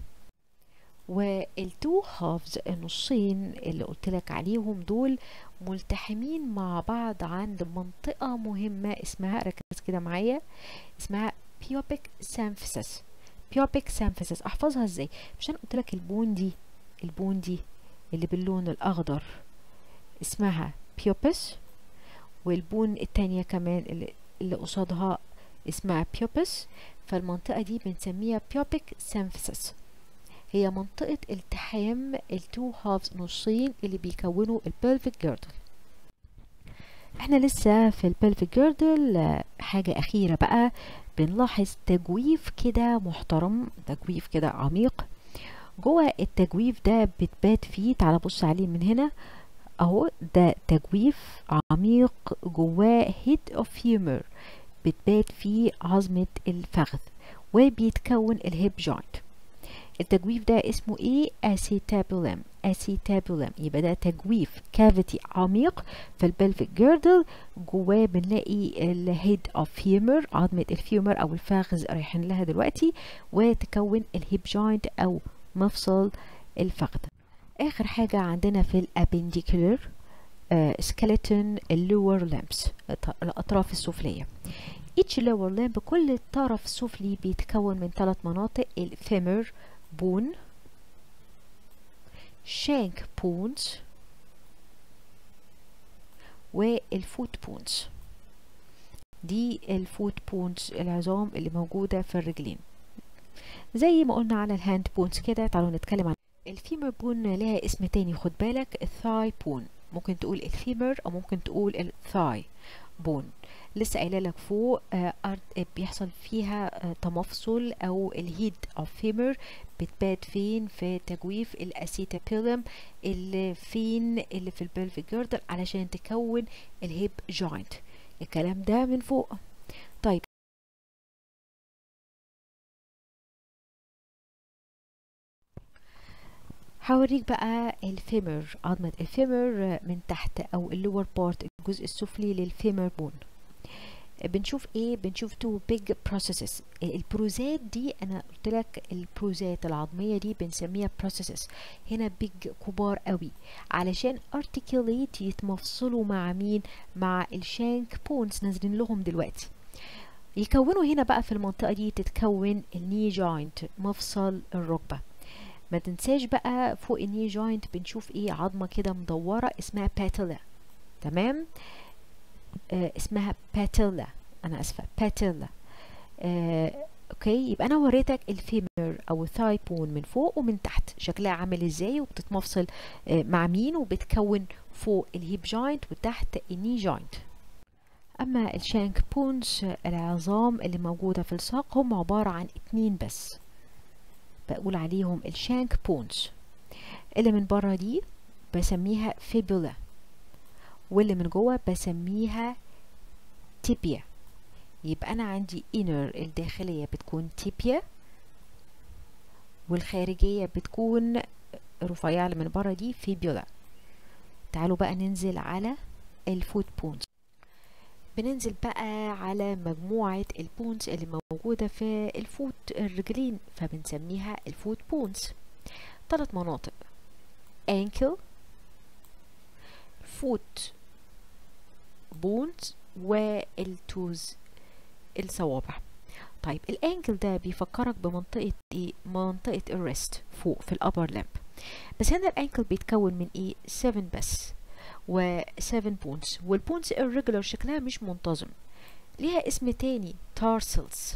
والتو هافز النصين اللي قلت لك عليهم دول ملتحمين مع بعض عند منطقة مهمة اسمها ركز كده معايا اسمها بيوبيك سامفيسس بيوبيك سامفيسس احفظها ازاي مش انا قلت لك البون دي البون دي اللي باللون الاخضر اسمها بيوبس والبون التانية كمان اللي, اللي قصادها اسمها بيوبس فالمنطقة دي بنسميها بيوبيك سيمفيسس هي منطقة التحام التو هافز نصين اللي بيكونوا البلفيك جيردل احنا لسه في البلفيك جيردل حاجة أخيرة بقى بنلاحظ تجويف كده محترم تجويف كده عميق جوه التجويف ده بتبات فيه تعال بص عليه من هنا اهو ده تجويف عميق جواه هيد اوف هيومر بتبات فيه عظمة الفخذ وبيتكون الهيب جوينت التجويف ده اسمه ايه اسيتابولم اسيتابولم يبقى ده تجويف كافيتي عميق في البلفيك جيردل جواه بنلاقي الهيد اوف هيومر عظمة الفيومر او الفخذ رايحين لها دلوقتي وتكون الهيب جوينت او مفصل الفخذ اخر حاجة عندنا في الابنديكولر سكيلتون اللور لمبس الاطراف السفلية each lower limb كل طرف سفلي بيتكون من ثلاث مناطق الفيمر بون شانك بونز والفوت بونز دي الفوت بونز العظام اللي موجودة في الرجلين زي ما قلنا على الهاند بونز كده تعالوا نتكلم عن الفيمر بون لها اسم تاني خد بالك الثاي بون ممكن تقول الفيمر او ممكن تقول الثاي بون لسه قايله لك فوق آه بيحصل فيها آه تمفصل او الهيد اوف فيمر بتبات فين في تجويف الاسيتابيلم اللي فين اللي في البلفيك جيردل علشان تكون الهيب جوينت الكلام ده من فوق طيب هوريك بقى الفيمر عظمة الفيمر من تحت او اللور بارت الجزء السفلي للفيمر بون بنشوف ايه بنشوف تو بيج بروسيسز البروزات دي انا قلت لك البروزات العظميه دي بنسميها بروسيسز هنا بيج كبار قوي علشان ارتكيوليت يتمفصلوا مع مين مع الشانك بونز نازلين لهم دلوقتي يكونوا هنا بقى في المنطقه دي تتكون الني جوينت مفصل الركبه ما تنساش بقى فوق الني جوينت بنشوف ايه عظمه كده مدوره اسمها باتيلا تمام آه اسمها باتيلا انا اسفه باتيلا آه اوكي يبقى انا وريتك الفيمر او الثاي بون من فوق ومن تحت شكلها عامل ازاي وبتتمفصل آه، مع مين وبتكون فوق الهيب جوينت وتحت الني جوينت اما الشانك بونز العظام اللي موجودة في الساق هم عبارة عن اتنين بس بقول عليهم الشانك بونز اللي من بره دي بسميها فيبولا واللي من جوه بسميها تيبيا يبقى انا عندي inner الداخلية بتكون تيبيا والخارجية بتكون رفيعة اللي من بره دي فيبولا تعالوا بقى ننزل على الفوت بونز بننزل بقى على مجموعة البونز اللي موجودة في الفوت الرجلين فبنسميها الفوت بونز ثلاث مناطق ankle فوت بونز والتوز الصوابع طيب الانكل ده بيفكرك بمنطقة ايه منطقة الريست فوق في الابر لمب بس هنا الانكل بيتكون من ايه 7 بس و 7 بونز والبونز irregular شكلها مش منتظم ليها اسم تاني تارسلز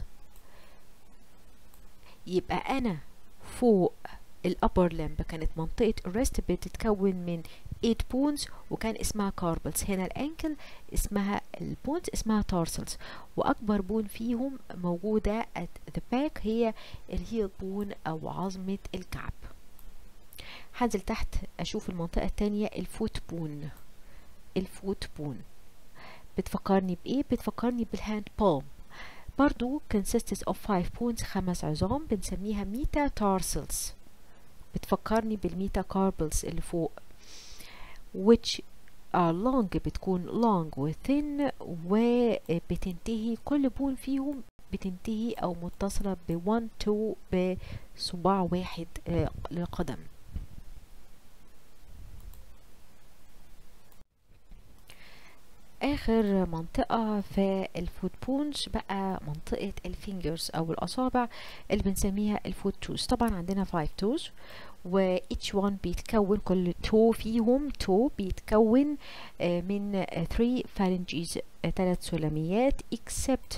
يبقى انا فوق الابر لمب كانت منطقة الريست بتتكون من 8 بونز وكان اسمها كاربلز هنا الانكل اسمها البونز اسمها تارسلز واكبر بون فيهم موجودة at the back هي الهيل بون او عظمة الكعب هنزل تحت اشوف المنطقة التانية الفوت بون الفوت بون بتفكرني بايه بتفكرني بالهاند بالم برضو consists of 5 bones خمس عظام بنسميها ميتا تارسلز بتفكرني بالميتا كاربلز اللي فوق which are long بتكون long و thin وبتنتهي كل بون فيهم بتنتهي او متصلة ب 1 2 بصباع واحد آه، للقدم اخر منطقة في الفوت بونز بقى منطقة الفينجرز او الاصابع اللي بنسميها الفوت توز طبعا عندنا 5 توز و each one بيتكون كل تو فيهم تو بيتكون آه، من 3 phalanges ثلاث سلميات except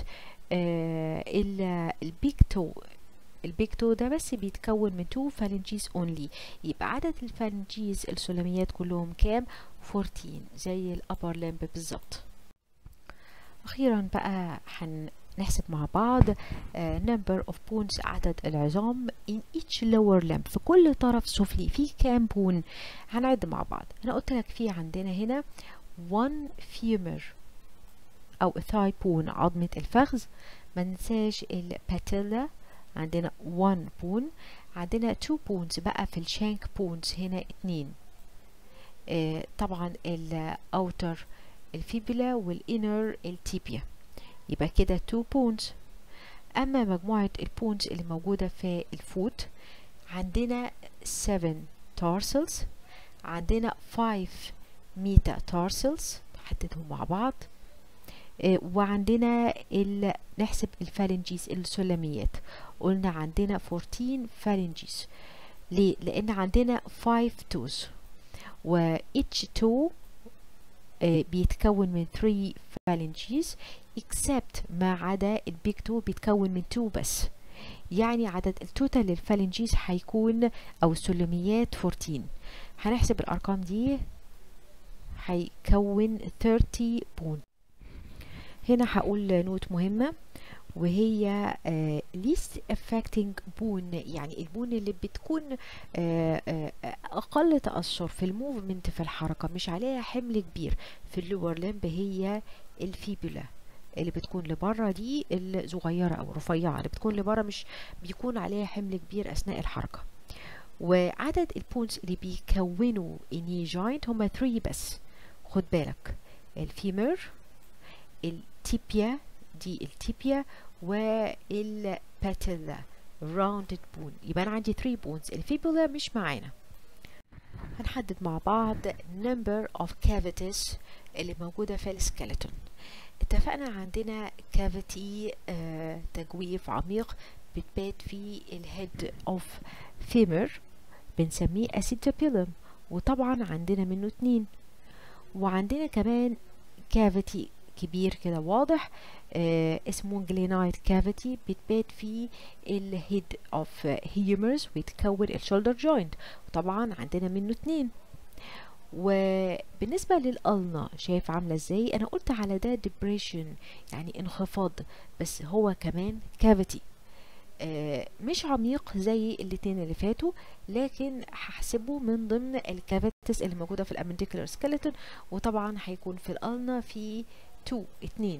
البيج تو البيج تو ده بس بيتكون من 2 phalanges only يبقى عدد الفالنجيز السلميات كلهم كام 14 زي الابر لمب بالظبط اخيرا بقى هنحسب مع بعض uh, number of bones عدد العظام in each lower limb في كل طرف سفلي في كام بون هنعد مع بعض انا قلت لك في عندنا هنا one femur او thigh bone عظمة الفخذ ما ننساش الباتيلا عندنا 1 بون عندنا 2 بونز بقى في الشانك بونز هنا اتنين آه طبعا الاوتر الفيبولا والانر التيبيا يبقى كده 2 بونز اما مجموعة البونز اللي موجودة في الفوت عندنا 7 تارسلز عندنا 5 ميتا تارسلز نحددهم مع بعض آه وعندنا ال... نحسب الفالنجيز السلميات قلنا عندنا 14 فالنجيز ليه؟ لأن عندنا 5 توز و each toe آه بيتكون من 3 فالنجيز except ما عدا البيج تو بيتكون من 2 بس يعني عدد التوتال للفالنجيز هيكون أو السلميات 14 هنحسب الأرقام دي هيكون 30 بون هنا هقول نوت مهمة وهي uh, least affecting بون يعني البون اللي بتكون uh, uh, أقل تأثر في الموفمنت في الحركة مش عليها حمل كبير في اللور لمب هي الفيبولا اللي بتكون لبره دي الصغيرة أو رفيعة اللي بتكون لبره مش بيكون عليها حمل كبير أثناء الحركة وعدد البونز اللي بيكونوا اني جوينت هما 3 بس خد بالك الفيمر التيبيا دي التيبيا والباتيلا راوندد بون يبقى انا عندي 3 بونز الفيبولا مش معانا هنحدد مع بعض number of cavities اللي موجودة في السكeleton اتفقنا عندنا كافيتي آه تجويف عميق بتبات في الهيد اوف فيمر بنسميه اسيتابيلم وطبعا عندنا منه اتنين وعندنا كمان كافيتي كبير كده واضح آه اسمه جلينايت كافيتي بيتبات فيه الهيد اوف هيومرز ويتكون الشولدر جوينت وطبعا عندنا منه اتنين وبالنسبة للقلنة شايف عاملة ازاي انا قلت على ده depression يعني انخفاض بس هو كمان كافيتي آه مش عميق زي الاتنين اللي فاتوا لكن هحسبه من ضمن الكافيتس اللي موجودة في الابنديكولار سكيلتون وطبعا هيكون في القلنة في 2 اتنين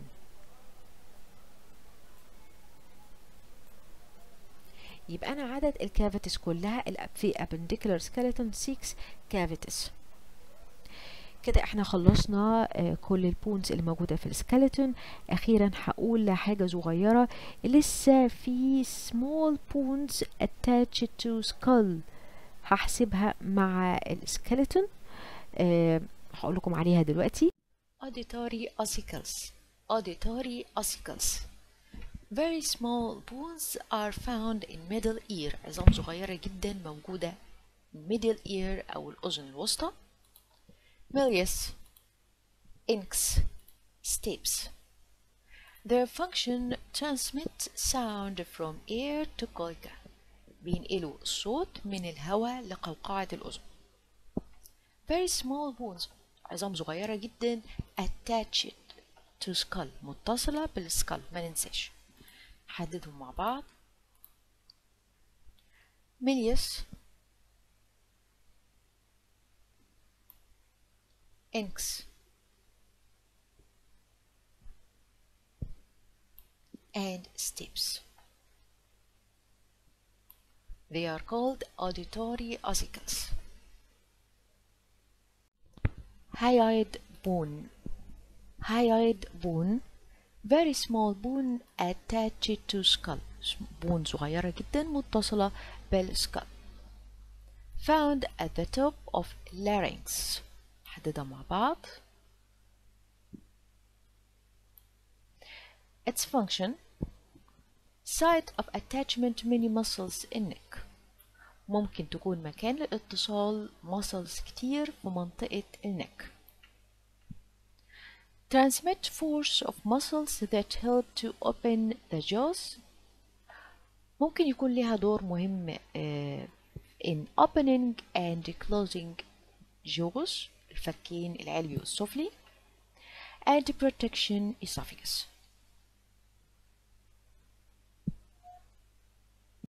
يبقى انا عدد الكافيتس كلها في appendicular skeleton 6 كافيتس كده احنا خلصنا آه كل البونز اللي موجودة في السكeleton اخيرا هقول حاجة صغيرة لسه في small bones attached to skull هحسبها مع السكeleton آه هقول لكم عليها دلوقتي auditory ossicles auditory ossicles very small bones are found in middle ear عظام صغيرة جدا موجودة middle ear أو الأذن الوسطى Milius, inks, stapes. Their function transmit sound from ear to cloaca. بينقلوا الصوت من الهواء لقوقعة الأذن. Very small bones عظام صغيرة جدا attached to skull متصلة بالسكال ما ننساش. حددهم مع بعض. Milius inks and steps. They are called auditory ossicles. Hyoid bone. Hyoid bone very small bone attached to skull. بون صغيرة جدا متصلة بالسكال. Found at the top of larynx. نحددها مع بعض its function site of attachment many muscles in neck ممكن تكون مكان لاتصال muscles كتير في منطقة النك transmit force of muscles that help to open the jaws ممكن يكون لها دور مهم uh, in opening and closing jaws الفكين العلوي والسفلي and protection esophagus